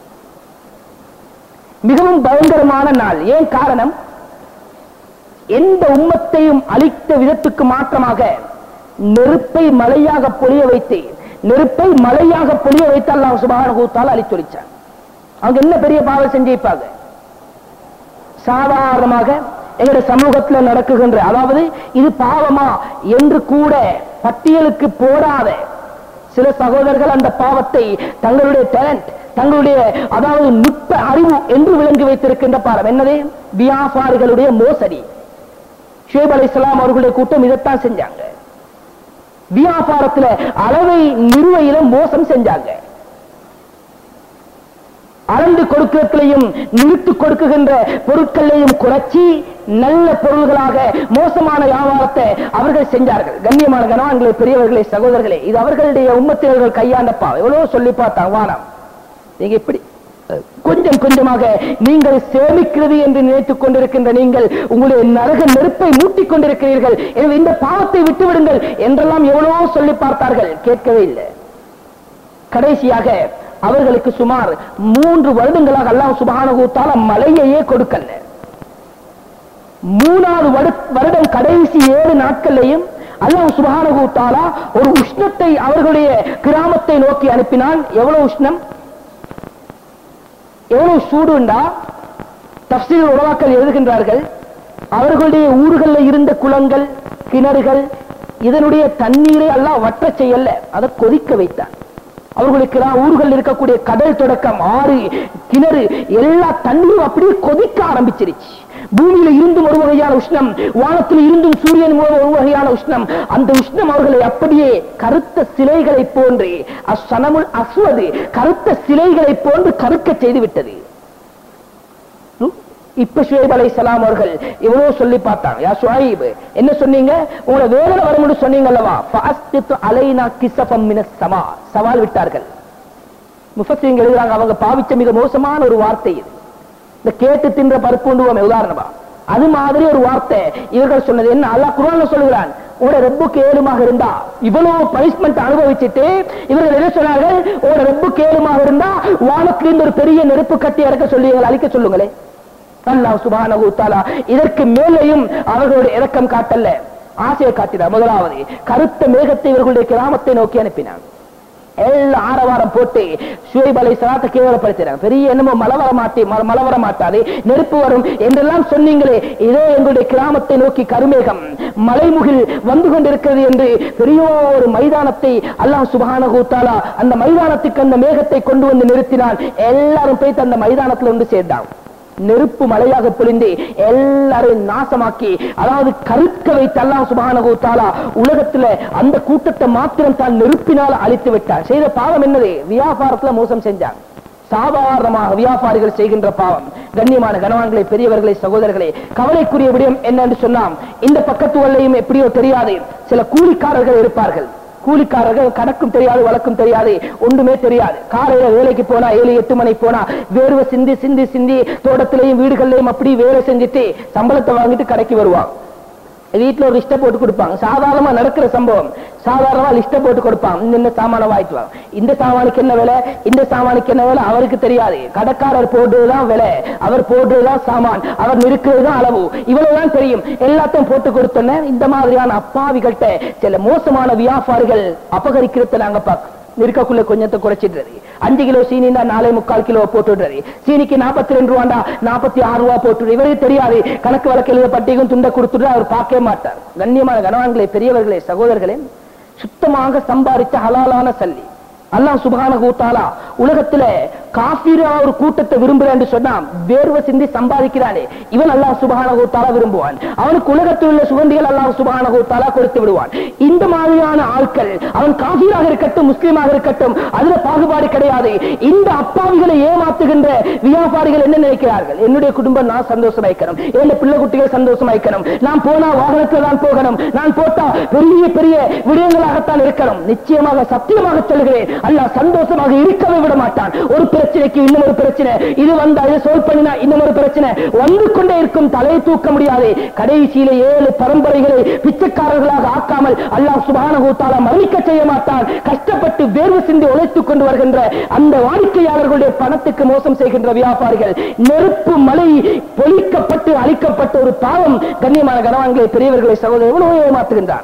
மிகவும் பயங்கரமான நாள் ஏன் காரணம் எந்த உம்மத்தையும் அழித்த விதத்துக்கு மாற்றமாக நெருப்பை மலையாக பொழிய வைத்து நெருப்பை மலையாக பொழிய வைத்து அல்லாஹ் சுப்ஹானஹு வ தஆலா அழித்தொழிச்சான் அவங்க என்ன பெரிய பாவம் செஞ்சிருப்பாங்க சாதாரணமாக எங்களுடைய சமூகத்தில் நடக்குகின்ற அதாவது இது பாவமா என்று கூட பட்டியலுக்கு போடாத சில சகோதரர்கள் அந்த பாவத்தை தங்களுடைய டேலண்ட் தங்களுடைய அதாவது நுட்ப அறிவு என்று விளங்கி வைத்திருக்கின்ற பாடம் என்னது வியாபாரிகளுடைய மோசடி ஷேப் அலை அவர்களுடைய கூட்டம் இதைத்தான் செஞ்சாங்க வியாபாரத்துல அளவை நிறுவையில மோசம் செஞ்சாங்க அளந்து கொடுக்கிறதுலையும் நிறுத்து கொடுக்குகின்ற பொருட்களையும் குறைச்சி நல்ல பொருள்களாக மோசமான வியாபாரத்தை அவர்கள் செஞ்சார்கள் கண்ணியமான கனவான்களே பெரியவர்களே சகோதரர்களே இது அவர்களுடைய உம்மத்தினர்கள் கையாண்ட பாவம் எவ்வளவு சொல்லி பார்த்தாங்க வானம் நீங்க இப்படி கொஞ்சம் கொஞ்சமாக நீங்கள் சேமிக்கிறது என்று நினைத்துக் கொண்டிருக்கின்ற நீங்கள் உங்களுடைய நரக நெருப்பை மூட்டிக் கொண்டிருக்கிறீர்கள் எனவே இந்த பாவத்தை விட்டுவிடுங்கள் என்றெல்லாம் எவ்வளவோ சொல்லி பார்த்தார்கள் கேட்கவே இல்லை கடைசியாக அவர்களுக்கு சுமார் மூன்று வருடங்களாக அல்லாஹ் சுபஹானஹு தஆலா மழையையே கொடுக்கல மூணாவது வரு- வருடம் கடைசி ஏழு நாட்கள்லையும் அல்லாஹ் சுபஹானஹு தஆலா ஒரு உஷ்ணத்தை அவர்களுடைய கிராமத்தை நோக்கி அனுப்பினான் எவ்வளவு உஷ்ணம் எவ்வளவு சூடுண்டா தப்சீர் உலவாக்கள் எழுதுகின்றார்கள் அவர்களுடைய ஊர்களில் இருந்த குளங்கள் கிணறுகள் இதனுடைய தண்ணீரை எல்லாம் வற்றச் செய்யல அதை கொதிக்க வைத்தான் அவர்களுக்கு எல்லாம் ஊர்கள் இருக்கக்கூடிய கடல் தொடக்கம் ஆறு கிணறு எல்லா தண்ணீரும் அப்படியே கொதிக்க ஆரம்பிச்சிருச்சு பூமியில இருந்தும் ஒரு வகையான உஷ்ணம் வானத்தில் இருந்தும் சூரியன் மூலம் ஒரு வகையான உஷ்ணம் அந்த உஷ்ணம் அவர்களை அப்படியே கருத்த சிலைகளை போன்று அசனமுல் அஸ்வது கருத்த சிலைகளை போன்று கருக்க செய்து விட்டது இப்ப ஷுவைப் அலைஹிஸ்ஸலாம் அவர்கள் இவ்வளவு சொல்லி பார்த்தாங்க யா ஷுவைப் என்ன சொன்னீங்க உங்களை வேதனை வரும்னு சொன்னீங்க அல்லவா ஃபாஸ்தித்து அலைனா கிஸஃபம் மினஸ் ஸமா சவால் விட்டார்கள் முஃபஸ்ஸீங்க எழுதுறாங்க அவங்க பாவிச்ச மிக மோசமான ஒரு வார்த்தை இது இந்த கேட்டு தின்ற பருப்புண்டுவோமே உதாரணமா அது மாதிரி ஒரு வார்த்தை இவர்கள் சொன்னது என்ன அல்லாஹ் குர்ஆன்ல சொல்லுகிறான் உங்களோட ரெப்புக்கு ஏழுமாக இருந்தா இவ்வளவு பனிஷ்மெண்ட் அனுபவிச்சுட்டு இவர்கள் என்ன சொன்னார்கள் உங்களோட ரெப்புக்கு ஏழுமாக இருந்தா வானத்திலிருந்து ஒரு பெரிய நெருப்பு கட்டி இறக்க சொல்லி எங்களை அழிக்க சொல்லுங்களே அல்லாஹ் சுப்ஹானஹு தஆலா இதற்கு மேலேயும் அவர்களுடைய இரக்கம் காட்டல்ல ஆசையை காட்டினார் முதலாவது கருத்த மேகத்தை இவர்களுடைய கிராமத்தை நோக்கி அனுப்பினான் எல்லாம் ஆரவாரம் போட்டு ஷுவைப் அலை சலாத்தை கேவலப்படுத்தினாங்க பெரிய என்னமோ மழை வர மாட்டே ம- மழை வர மாட்டாது நெருப்பு வரும் என்றெல்லாம் சொன்னீங்களே இதோ எங்களுடைய கிராமத்தை நோக்கி கருமேகம் மலைமுகில் வந்து கொண்டிருக்கிறது என்று பெரிய ஒரு மைதானத்தை அல்லாஹ் சுபஹானஹு தஆலா அந்த மைதானத்துக்கு அந்த மேகத்தை கொண்டு வந்து நிறுத்தினான் எல்லாரும் போய் அந்த மைதானத்தில் ஒன்று சேர்ந்தாங்க நெருப்பு மழையாக பொழிந்து எல்லாரையும் நாசமாக்கி அதாவது கருக்க வைத்து அல்லாஹ் சுப்ஹானஹு தஆலா உலகத்துல அந்த கூட்டத்தை மாத்திரம் தான் நெருப்பினால் அழித்து விட்டார் செய்த பாவம் என்னது வியாபாரத்துல மோசம் செஞ்சாங்க சாதாரணமாக வியாபாரிகள் செய்கின்ற பாவம் கண்ணியமான கனவான்களை பெரியவர்களை சகோதரர்களே கவலைக்குரிய விடயம் என்னன்னு சொன்னாம் இந்த பக்கத்துவல்லையும் எப்படியோ தெரியாது சில கூலிக்காரர்கள் இருப்பார்கள் கூலிக்காரர்கள் கணக்கும் தெரியாது வழக்கும் தெரியாது ஒன்றுமே தெரியாது காலையில வேலைக்கு போனா ஏழு எட்டு மணிக்கு போனா வேர்வை சிந்தி சிந்தி சிந்தி தோட்டத்திலையும் வீடுகள்லயும் அப்படி வேலை செஞ்சுட்டு சம்பளத்தை வாங்கிட்டு கடைக்கு வருவாங்க வீட்டுல ஒரு லிஸ்ட போட்டு கொடுப்பாங்க சாதாரணமா நடக்கிற சம்பவம் சாதாரணமா லிஸ்ட போட்டு கொடுப்பாங்க இந்த இந்த சாமான வாங்கிட்டு வாங்க இந்த சாமானுக்கு என்ன விலை இந்த சாமானுக்கு என்ன விலை அவருக்கு தெரியாது கடைக்காரர் போடுறதுதான் விலை அவர் போடுறதுதான் சாமான் அவர் நிற்கிறதுதான் அளவு இவ்வளவுதான் தெரியும் எல்லாத்தையும் போட்டு கொடுத்தோன்னே இந்த மாதிரியான அப்பாவிகள்கிட்ட சில மோசமான வியாபாரிகள் அபகரிக்கிறத நாங்க பார்க்க இருக்கக்குள்ள கொஞ்சத்தை குறைச்சிடுறது அஞ்சு கிலோ சீனின்னா நாலே முக்கால் கிலோ போட்டுடுறது சீனிக்கு நாற்பத்தி ரெண்டு ரூபாண்டா நாற்பத்தி ஆறு ரூபா போட்டு இவருக்கு தெரியாது கணக்கு வழக்கு எழுத பட்டிக்கும் துண்டை கொடுத்துட்டு அவர் பார்க்கவே மாட்டார் கண்ணியமான கனவான்களே பெரியவர்களே சகோதரர்களே சுத்தமாக சம்பாதிச்ச ஹலாலான சல்லி அல்லாஹ் சுப்ஹானஹு தஆலா உலகத்துல காஃபிரா ஒரு கூட்டத்தை விரும்புறான்னு சொன்னா வேர்வை சிந்தி சம்பாதிக்கிறானே இவன் அல்லாஹ் சுப்ஹானஹு தஆலா விரும்புவான் அவனுக்கு உலகத்தில் உள்ள சுகந்திகள் அல்லாஹ் சுப்ஹானஹு தஆலா கொடுத்து விடுவான் இந்த மாதிரியான ஆட்கள் அவன் காஃபிராக இருக்கட்டும் முஸ்லீமாக இருக்கட்டும் அதுல பாகுபாடு கிடையாது இந்த அப்பாவிகளை ஏமாத்துகின்ற வியாபாரிகள் என்ன நினைக்கிறார்கள் என்னுடைய குடும்பம் நான் சந்தோஷமா இருக்கணும் என் பிள்ளை குட்டிகள் சந்தோஷமா இருக்கணும் நான் போனா வாகனத்தில் தான் போகணும் நான் போட்டா பெரிய பெரிய விடயங்களாகத்தான் இருக்கணும் நிச்சயமாக சத்தியமாக சொல்கிறேன் அல்லாஹ் சந்தோஷமாக இருக்கவே விட மாட்டான் ஒரு பிரச்சனைக்கு இன்னும் ஒரு பிரச்சனை இது வந்தா இது சோல் பண்ணினா இன்னும் ஒரு பிரச்சனை வந்து கொண்டே இருக்கும் தலையை தூக்க முடியாது கடைசியில ஏழு பரம்பரைகளை பிச்சைக்காரர்களாக ஆக்காமல் அல்லாஹ் சுபானஹு தஆலா மரணிக்க செய்ய மாட்டான் கஷ்டப்பட்டு வேர்வு சிந்தி உழைத்துக் கொண்டு வருகின்ற அந்த வாடிக்கையாளர்களுடைய பணத்துக்கு மோசம் செய்கின்ற வியாபாரிகள் நெருப்பு மழை பொழிக்கப்பட்டு அழிக்கப்பட்ட ஒரு பாவம் கண்ணியமான கனவான்களை பெரியவர்களை சகோதரர் எவ்வளவு ஏமாத்துகின்றார்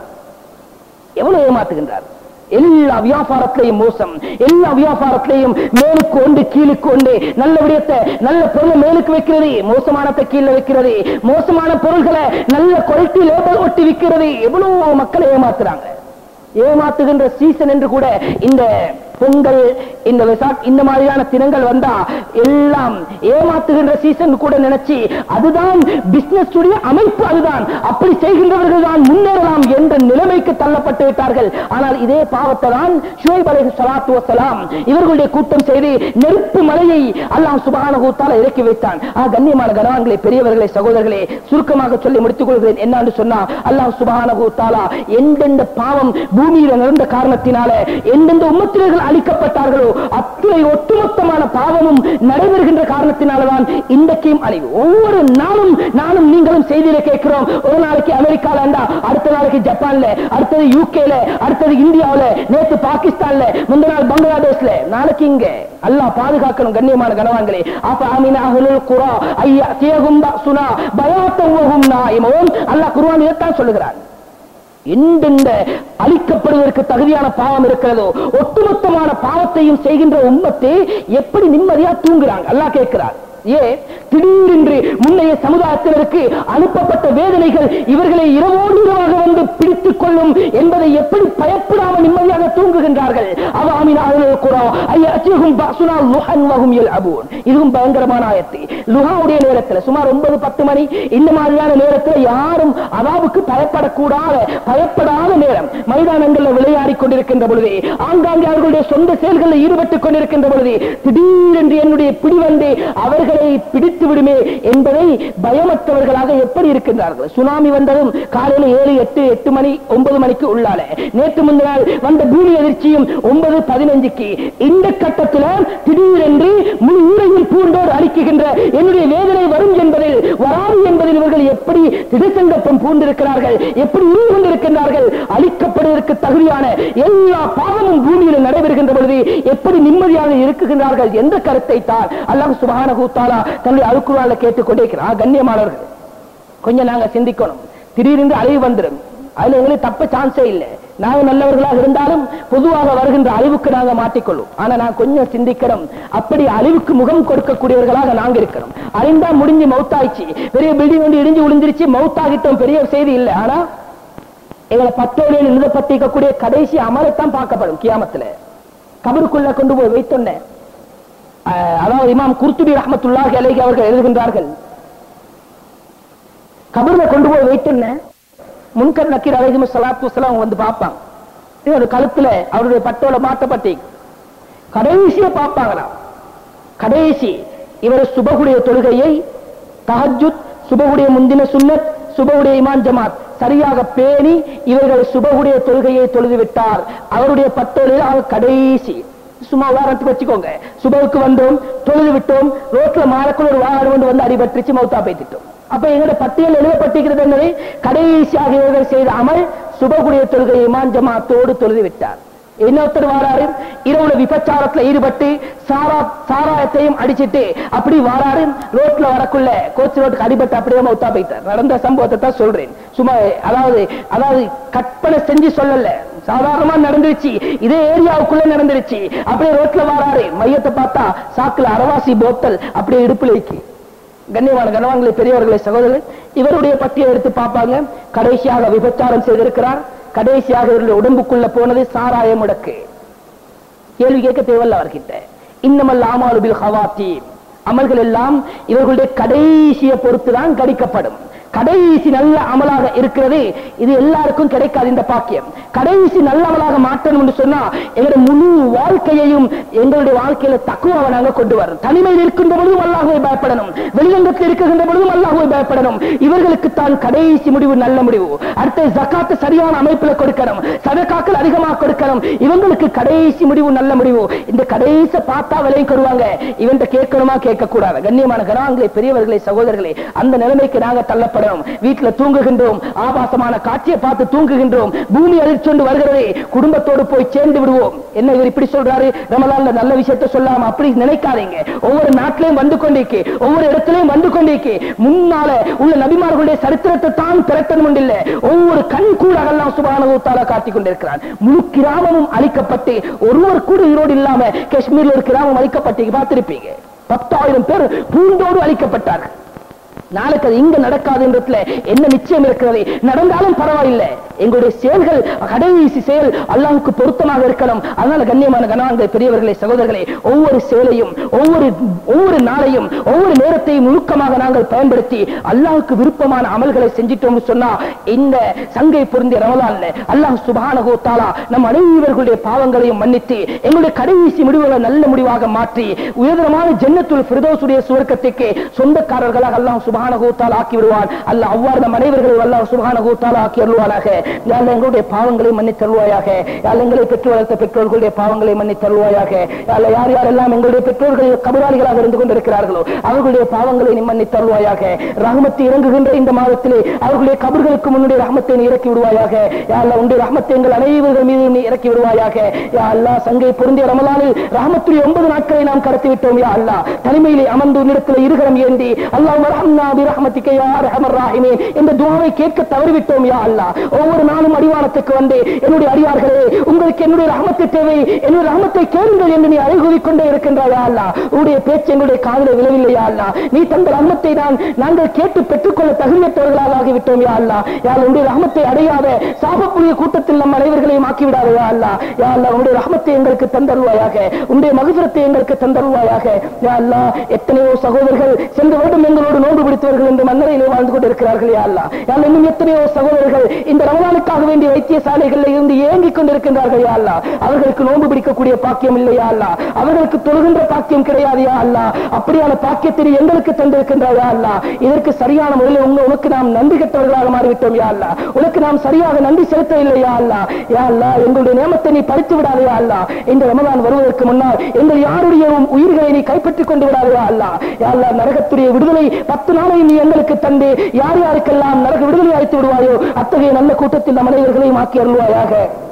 எவ்வளவு ஏமாத்துகின்றார் எல்லா வியாபாரத்திலையும் மோசம் எல்லா வியாபாரத்திலையும் மேலுக்கு ஒன்று கீழுக்கு ஒன்று நல்ல விடயத்தை நல்ல பொருளை மேலுக்கு வைக்கிறது மோசமானத்தை கீழே வைக்கிறது மோசமான பொருள்களை நல்ல குவாலிட்டி லேபல் ஒட்டி விற்கிறது எவ்வளவு மக்களை ஏமாத்துறாங்க ஏமாத்துகின்ற சீசன் என்று கூட இந்த பொங்கல் இந்த வெசாக் இந்த மாதிரியான தினங்கள் வந்தா எல்லாம் ஏமாத்துகின்ற சீசன் கூட நினைச்சு அதுதான் பிசினஸ் உடைய அமைப்பு அதுதான் அப்படி செய்கின்றவர்கள் தான் முன்னேறலாம் என்ற நிலைமைக்கு தள்ளப்பட்டு விட்டார்கள் ஆனால் இதே பாவத்தை தான் ஷுவைப் அலைஹி ஸலாத்து வஸலாம் இவர்களுடைய கூட்டம் செய்து நெருப்பு மலையை அல்லாஹ் சுப்ஹானஹு தஆலா இறக்கி வைத்தான் ஆ கண்ணியமான கனவான்களே பெரியவர்களே சகோதரர்களே சுருக்கமாக சொல்லி முடித்துக் கொள்கிறேன் என்னன்னு சொன்னா அல்லாஹ் சுப்ஹானஹு தஆலா எந்தெந்த பாவம் பூமியில நடந்த காரணத்தினால எந்தெந்த உம்மத்தினர்கள் அழிக்கப்பட்டார்களோ அத்தனை ஒட்டுமொத்தமான பாவமும் நடைபெறுகின்ற காரணத்தினால்தான் இன்றைக்கும் அழிவு ஒவ்வொரு நாளும் நானும் நீங்களும் செய்தியில கேட்கிறோம் ஒரு நாளைக்கு அமெரிக்கால இருந்தா அடுத்த நாளைக்கு ஜப்பான்ல அடுத்தது யூகேல அடுத்தது இந்தியாவுல நேத்து பாகிஸ்தான்ல முந்த நாள் பங்களாதேஷ்ல நாளைக்கு இங்க அல்லாஹ் பாதுகாக்கணும் கண்ணியமான கனவான்களே அப்ப ஆமீனா அஹ்லுல் குரா ஐயா தியகும் சுனா பயாத்தவும் நாயிமோம் அல்லாஹ் குர்ஆன் இதைத்தான் சொல்லுகிறான் எந்தெந்த அழிக்கப்படுவதற்கு தகுதியான பாவம் இருக்கிறதோ ஒட்டுமொத்தமான பாவத்தையும் செய்கின்ற உம்மத்தை எப்படி நிம்மதியா தூங்குறாங்க அல்லாஹ் கேட்கிறார் ஏ திடீரென்று முன்னைய சமுதாயத்தினருக்கு அனுப்பப்பட்ட வேதனைகள் இவர்களை இரவோடு இரவாக வந்து பிடித்துக் கொள்ளும் என்பதை எப்படி பயப்படாமல் நிம்மதியாக தூங்குகின்றார்கள் அவ அமீனாக குறோம் ஐயாச்சும் பசுனா லுஹன் வகும் எல் அபூன் இதுவும் பயங்கரமான ஆயத்து லுஹாவுடைய நேரத்தில் சுமார் ஒன்பது பத்து மணி இந்த மாதிரியான நேரத்தில் யாரும் அதாவுக்கு பயப்படக்கூடாத பயப்படாத நேரம் மைதானங்களில் விளையாடிக் கொண்டிருக்கின்ற பொழுது ஆங்காங்கே அவர்களுடைய சொந்த செயல்களில் ஈடுபட்டுக் கொண்டிருக்கின்ற பொழுது திடீரென்று என்னுடைய பிடி வந்து அவர்களை பிடித்து விடுமே என்பதை பயமற்றவர்களாக எப்படி இருக்கின்றார்கள் சுனாமி வந்ததும் காலையில் ஏழு எட்டு எட்டு மணி ஒன்பது மணிக்கு உள்ளால நேற்று முந்தினால் வந்த பூமி அதிர்ச்சியும் ஒன்பது பதினஞ்சுக்கு இந்த கட்டத்தில் திடீரென்று முழு ஊரையும் பூண்டோடு அழிக்குகின்ற என்னுடைய வேதனை வரும் என்பதில் வராது என்பதில் இவர்கள் எப்படி திடசங்கப்பம் பூண்டிருக்கிறார்கள் எப்படி உருவு கொண்டிருக்கின்றார்கள் அழிக்கப்படுவதற்கு தகுதியான எல்லா பாவமும் பூமியில் நடைபெறுகின்ற பொழுது எப்படி நிம்மதியாக இருக்குகின்றார்கள் என்ற கருத்தை தான் அல்லாஹ் சுபஹானஹு தஆலா தன்னுடைய அழுக்குறால கேட்டுக்கொண்டிருக்கிறார் கண்ணியமானவர்கள் கொஞ்சம் நாங்க சிந்திக்கணும் திடீரென்று அழிவு வந்துடும் அதுல எங்களுக்கு தப்ப சான்ஸே இல்லை நாங்க நல்லவர்களாக இருந்தாலும் பொதுவாக வருகின்ற அழிவுக்கு நாங்க மாட்டிக்கொள்ளும் ஆனா நான் கொஞ்சம் சிந்திக்கிறோம் அப்படி அழிவுக்கு முகம் கொடுக்கக்கூடியவர்களாக நாங்க இருக்கிறோம் அழிந்தா முடிஞ்சு மௌத்தாயிச்சு பெரிய பில்டிங் வந்து இடிஞ்சு விழுந்துருச்சு மௌத்தாகிட்டோம் பெரிய செய்தி இல்லை ஆனா எங்களை பத்தோடையில் எழுதப்பட்டிருக்கக்கூடிய கடைசி அமலைத்தான் பார்க்கப்படும் கியாமத்துல கபருக்குள்ள கொண்டு போய் வைத்தோன்னே அஹ், அதாவது இமாம் குர்துபி ரஹமத்துல்லாஹி அலைஹி அவர்கள் எழுதுகின்றார்கள் கபர்ல கொண்டு போய் வைத்தோன்னே முன்கர் நக்கீர் அலைஹி ஸலாத்து வஸலாம் வந்து பார்ப்பாங்க இது ஒரு கழுத்துல அவருடைய பட்டோல மாட்டப்பட்டி கடைசியை பார்ப்பாங்களாம் கடைசி இவர் சுபகுடைய தொழுகையை தஹஜுத் சுபகுடைய முந்தின சுன்னத் சுபகுடைய இமான் ஜமாத் சரியாக பேணி இவர்கள் சுபகுடைய தொழுகையை தொழுது விட்டார் அவருடைய பட்டோலில் அவர் கடைசி சும்மா உதாரணத்துக்கு வச்சுக்கோங்க சுபவுக்கு வந்தோம் தொழுது விட்டோம் ரோட்ல மாறக்குள்ள ஒரு வாகனம் கொண்டு வந்து அடிபட்டுச்சு மௌத்தா பேத்திட்டோம் அப்ப எங்களுடைய பட்டியல் எழுதப்பட்டிருக்கிறது என்பதை கடைசியாக இவர்கள் செய்த அமல் சுபகுடைய தொழுகை இமான் ஜமாத்தோடு தொழுது விட்டார் இன்னொருத்தர் வாராரு இரவுல விபச்சாரத்துல ஈடுபட்டு சாரா சாராயத்தையும் அடிச்சிட்டு அப்படி வாராரு ரோட்ல வரக்குள்ள கோச் ரோட்டுக்கு அடிபட்டு அப்படியே மௌத்தா போயிட்டார் நடந்த சம்பவத்தை தான் சொல்றேன் சும்மா அதாவது அதாவது கற்பனை செஞ்சு சொல்லல சாதாரணமா நடந்துருச்சு இதே ஏரியாவுக்குள்ள நடந்துருச்சு அப்படியே ரோட்ல வாராரு மையத்தை பார்த்தா சாக்குல அரவாசி போத்தல் அப்படியே இடுப்புல வைக்கி கண்ணியமான கனவான்களை பெரியவர்களை சகோதரர்கள் இவருடைய பட்டியலை எடுத்து பார்ப்பாங்க கடைசியாக விபச்சாரம் செய்திருக்கிறார் கடைசியாக இவருடைய உடம்புக்குள்ள போனது சாராய முடக்கு கேள்வி கேட்க தேவையில்ல அவர்கிட்ட இன்னமல் ஆமாலு பில் ஹவாத்தி அமல்கள் எல்லாம் இவர்களுடைய கடைசியை பொறுத்துதான் கடிக்கப்படும் கடைசி நல்ல அமலாக இருக்கிறது இது எல்லாருக்கும் கிடைக்காது இந்த பாக்கியம் கடைசி நல்ல அமலாக மாற்றணும் என்று சொன்னா எங்களுடைய முழு வாழ்க்கையையும் எங்களுடைய வாழ்க்கையில தக்குவாக நாங்க கொண்டு வரோம் தனிமையில் இருக்கின்ற பொழுதும் அல்லாஹுவை பயப்படணும் வெளிரங்கத்தில் இருக்கின்ற பொழுதும் அல்லாஹுவை பயப்படணும் இவர்களுக்கு தான் கடைசி முடிவு நல்ல முடிவு அடுத்த ஜக்காத்து சரியான அமைப்புல கொடுக்கணும் சதக்காக்கள் அதிகமாக கொடுக்கணும் இவங்களுக்கு கடைசி முடிவு நல்ல முடிவு இந்த கடைசி பார்த்தா விலையும் கொருவாங்க இவன் கேட்கணுமா கேட்க கூடாது கண்ணியமான கனாங்களே பெரியவர்களே சகோதரர்களே அந்த நிலைமைக்கு நாங்க தள்ளப்படணும் வீட்டுல தூங்குகின்றோம் ஆபாசமான காட்சியை பார்த்து தூங்குகின்றோம் பூமி அதிர்ச்சொண்டு வருகிறதே குடும்பத்தோடு போய் சேர்ந்து விடுவோம் என்ன இவர் இப்படி சொல்றாரு ரமலான்ல நல்ல விஷயத்தை சொல்லாம அப்படி நினைக்காதீங்க ஒவ்வொரு நாட்டிலையும் வந்து கொண்டிருக்கு ஒவ்வொரு இடத்திலையும் வந்து கொண்டிருக்கு முன்னால உள்ள நபிமார்களுடைய சரித்திரத்தை தான் திரட்டணும் இல்ல ஒவ்வொரு கண் கூட அகல்லாம் சுபானவத்தால காட்டிக் கொண்டிருக்கிறான் முழு கிராமமும் அழிக்கப்பட்டு ஒருவர் கூட ஈரோடு இல்லாம காஷ்மீர்ல ஒரு கிராமம் அழிக்கப்பட்டு பார்த்திருப்பீங்க பத்தாயிரம் பேர் பூண்டோடு அழிக்கப்பட்டார்கள் நாளைக்கு அது இங்க நடக்காதுன்றதுல என்ன நிச்சயம் இருக்கிறது நடந்தாலும் பரவாயில்லை எங்களுடைய செயல்கள் கடைசி செயல் அல்லாஹ்வுக்கு பொருத்தமாக இருக்கணும் அதனால கண்ணியமான கனவான்கள் பெரியவர்களே சகோதரர்களே ஒவ்வொரு செயலையும் ஒவ்வொரு ஒவ்வொரு நாளையும் ஒவ்வொரு நேரத்தையும் நுணுக்கமாக நாங்கள் பயன்படுத்தி அல்லாஹ்வுக்கு விருப்பமான அமல்களை செஞ்சிட்டோம்னு சொன்னா இந்த சங்கை பொருந்திய ரமலான்ல அல்லாஹ் சுப்ஹானஹு தஆலா நம் அனைவர்களுடைய பாவங்களையும் மன்னித்து எங்களுடைய கடைசி முடிவுகளை நல்ல முடிவாக மாற்றி உயர்தரமான ஜன்னத்துல் ஃபிர்தௌஸுடைய சுவர்க்கத்துக்கு சொந்தக்காரர்களாக அல்லாஹ் சுப்ஹானஹு சுபஹானஹு தஆலா ஆக்கி விடுவான் அல்லாஹ் அவ்வாறு நம் அனைவர்களையும் அல்லாஹ் சுபஹானஹு தஆலா ஆக்கி அருள்வானாக யா அல்லாஹ் எங்களுடைய பாவங்களை மன்னித் தருவாயாக யா அல்லாஹ் எங்களை பெற்று வளர்த்த பெற்றோர்களுடைய பாவங்களை மன்னித் தருவாயாக யா அல்லாஹ் யார் யாரெல்லாம் எங்களுடைய பெற்றோர்கள் கபராளிகளாக இருந்து கொண்டிருக்கிறார்களோ அவர்களுடைய பாவங்களை நீ மன்னித் தருவாயாக ரஹமத்து இறங்குகின்ற இந்த மாதத்திலே அவர்களுடைய கபர்களுக்கு முன்னுடைய ரஹமத்தை நீ இறக்கி விடுவாயாக யா அல்லாஹ் உன்னுடைய ரஹமத்தை எங்கள் அனைவர்கள் மீது நீ இறக்கி விடுவாயாக யா அல்லாஹ் சங்கை பொருந்திய ரமலானில் ரஹமத்துடைய ஒன்பது நாட்களை நாம் கடத்தி விட்டோம் யா அல்லாஹ் தனிமையிலே அமர்ந்து உன்னிடத்தில் இருகரம் ஏந்தி அல்லாஹ் வரஹம்னா பிரஹமத்திக்க யா அர்ஹமர் ராஹிமீன் இந்த துஆவை கேட்க தவறிவிட்டோம் யா அல்லாஹ் ஒவ்வொரு நாளும் அடிவானத்துக்கு வந்து என்னுடைய அடியார்களே உங்களுக்கு என்னுடைய ரஹமத்து தேவை என்னுடைய ரஹமத்தை கேளுங்கள் என்று நீ அறைகூறிக் கொண்டே இருக்கின்றாய் யா அல்லாஹ் உன்னுடைய பேச்சு எங்களுடைய காதிலே விழவில்லை யா அல்லாஹ் நீ தந்த ரஹமத்தை தான் நாங்கள் கேட்டு பெற்றுக்கொள்ள தகுதியற்றவர்களாக ஆகிவிட்டோம் யா அல்லாஹ் யா அல்லாஹ் உன்னுடைய ரஹமத்தை அடையாத சாபப்புரிய கூட்டத்தில் நம் அனைவர்களையும் ஆக்கி விடாத யா அல்லாஹ் யா அல்லாஹ் உன்னுடைய ரஹமத்தை எங்களுக்கு தந்தருவாயாக உன்னுடைய மகசுரத்தை எங்களுக்கு தந்தருவாயாக யா அல்லாஹ் எத்தனையோ சகோதரர்கள் சென்ற வருடம் எங்களோடு நோன்பு பிடித்தவர்கள் என்று மன்னரையிலே வாழ்ந்து கொண்டிருக்கிறார்கள் யா அல்லாஹ் யா அல்லாஹ் இன்னும் எத்தனையோ சகோதரர்கள் இந்த ரமலானுக்காக வேண்டிய வைத்தியசாலைகளில் இருந்து ஏங்கிக் கொண்டிருக்கின்றார்கள் யா அல்லாஹ் அவர்களுக்கு நோன்பு பிடிக்கக்கூடிய பாக்கியம் இல்லை யா அல்லாஹ் அவர்களுக்கு தொழுகின்ற பாக்கியம் கிடையாது யா அல்லாஹ் அப்படியான பாக்கியத்தை நீ எங்களுக்கு தந்திருக்கின்றாய் யா அல்லாஹ் இதற்கு சரியான முறையில் உங்க உனக்கு நாம் நன்றி கெட்டவர்களாக மாறிவிட்டோம் யா அல்லாஹ் உனக்கு நாம் சரியாக நன்றி செலுத்தவில்லை யா அல்லாஹ் யா அல்லாஹ் எங்களுடைய நியமத்தை நீ பறித்து விடாதே யா அல்லாஹ் இந்த ரமலான் வருவதற்கு முன்னால் எங்கள் யாருடைய உயிர்களை நீ கைப்பற்றிக் கொண்டு விடாதே யா அல்லாஹ் யா அல்லாஹ் நரகத்துடைய விடுதலை பத்து நாளை நீ எங்களுக்கு தந்து யார் யாருக்கெல்லாம் நரக விடுதலை அளித்து விடுவாயோ அத்தகைய நல்ல கூட்டத்தில் நம் அனைவர்களையும் ஆக்கி அருள்வாயாக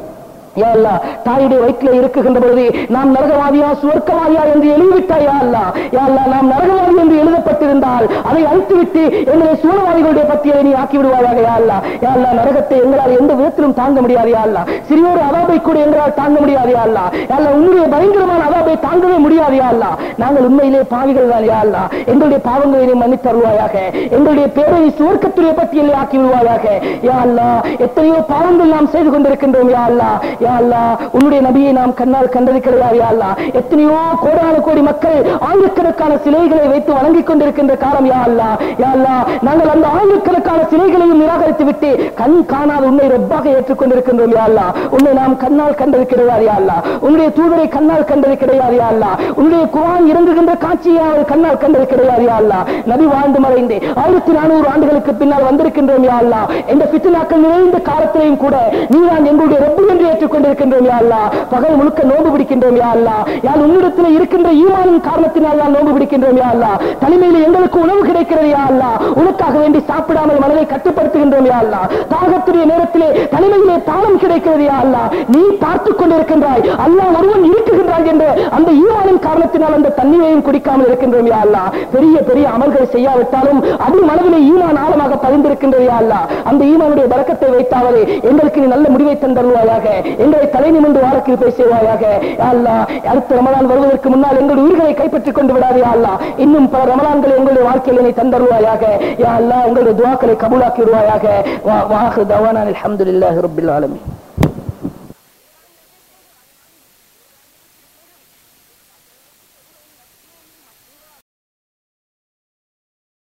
யா அல்லாஹ், தாயுடைய வயிற்றில் இருக்குகின்ற பொழுது நாம் நரகவாதியா சுவர்க்கவாதியா என்று எழுதிவிட்டாய் யா அல்லாஹ். யா அல்லாஹ், நாம் நரகவாதி என்று எழுதப்பட்டிருந்தால் அதை அழித்துவிட்டு எங்களை சூழவாதிகளுடைய பட்டியலை நீ ஆக்கி விடுவாயாக யா அல்லாஹ். யா அல்லாஹ், நரகத்தை எங்களால் எந்த விதத்திலும் தாங்க முடியாது யா அல்லாஹ். சிறியோரு அதாபை கூட எங்களால் தாங்க முடியாது யா அல்லாஹ். யா அல்லாஹ், உன்னுடைய பயங்கரமான அதாபை தாங்கவே முடியாது யா அல்லாஹ். நாங்கள் உண்மையிலே பாவிகள் தான் யா அல்லாஹ். எங்களுடைய பாவங்களை நீ மன்னித்து தருவாயாக எங்களுடைய பேரை நீ சுவர்க்கத்துடைய பட்டியலை ஆக்கி விடுவாயாக யா அல்லாஹ், எத்தனையோ பாவங்கள் நாம் செய்து கொண்டிருக்கின்றோம் யா அல்லாஹ் யா அல்லாஹ் உன்னுடைய நபியை நாம் கண்ணால் கண்டது கிடையாது யா அல்லாஹ் எத்தனையோ கோடான கோடி மக்கள் ஆயிரக்கணக்கான சிலைகளை வைத்து வணங்கிக் கொண்டிருக்கின்ற காலம் யா அல்லாஹ் யா அல்லாஹ் நாங்கள் அந்த ஆயிரக்கணக்கான சிலைகளையும் நிராகரித்து விட்டு கண் காணாத உன்னை ரப்பாக ஏற்றுக்கொண்டிருக்கின்றோம் யா அல்லாஹ் உன்னை நாம் கண்ணால் கண்டது கிடையாது யா அல்லாஹ் உன்னுடைய தூதரை கண்ணால் கண்டது கிடையாது யா அல்லாஹ் உன்னுடைய குரான் இறங்குகின்ற காட்சியை அவர் கண்ணால் கண்டது கிடையாது யா அல்லாஹ் நபி வாழ்ந்து மறைந்து ஆயிரத்தி நானூறு ஆண்டுகளுக்கு பின்னால் வந்திருக்கின்றோம் யா அல்லாஹ் இந்த பித்னாக்கள் நிறைந்த காலத்திலையும் கூட நீதான் எங்களுடைய ரப்பு என்று ஏற்றுக்கொண்டிருக்கின்றோம் யா அல்லாஹ் பகல் முழுக்க நோன்பு பிடிக்கின்றோம் யா அல்லாஹ் யார் உன்னிடத்தில் இருக்கின்ற ஈமானின் காரணத்தினால் தான் நோன்பு பிடிக்கின்றோம் யா அல்லாஹ் தனிமையில் எங்களுக்கு உணவு கிடைக்கிறது யா அல்லாஹ் உனக்காக வேண்டி சாப்பிடாமல் மனதை கட்டுப்படுத்துகின்றோம் யா அல்லாஹ் தாகத்துடைய நேரத்திலே தனிமையிலே தாளம் கிடைக்கிறது யா அல்லாஹ் நீ பார்த்துக் கொண்டிருக்கின்றாய் அல்லாஹ் ஒருவன் இருக்குகின்றாய் என்ற அந்த ஈமானின் காரணத்தினால் அந்த தண்ணீரையும் குடிக்காமல் இருக்கின்றோம் யா அல்லாஹ் பெரிய பெரிய அமல்களை செய்யாவிட்டாலும் அது மனதிலே ஈமான் ஆழமாக பதிந்திருக்கின்றது யா அல்லாஹ் அந்த ஈமானுடைய பறக்கத்தை வைத்தாவது எங்களுக்கு நீ நல்ல முடிவை தந்தருவாயாக எங்களை தலை நிமிர்ந்து வாழக்கில் போய் செய்வாயாக யா அல்லாஹ் அடுத்த ரமலான் வருவதற்கு முன்னால் எங்களுடைய உயிர்களை கைப்பற்றிக் கொண்டு விடாதே யா அல்லாஹ் இன்னும் பல ரமலான்கள் எங்களுடைய வாழ்க்கையில் நீ தந்தருவாயாக யா அல்லாஹ் எங்களுடைய துவாக்களை கபூலாக்கி விடுவாயாக வா வாஹு தவானான் அல்ஹம்துலில்லாஹி ரப்பில் ஆலமீன்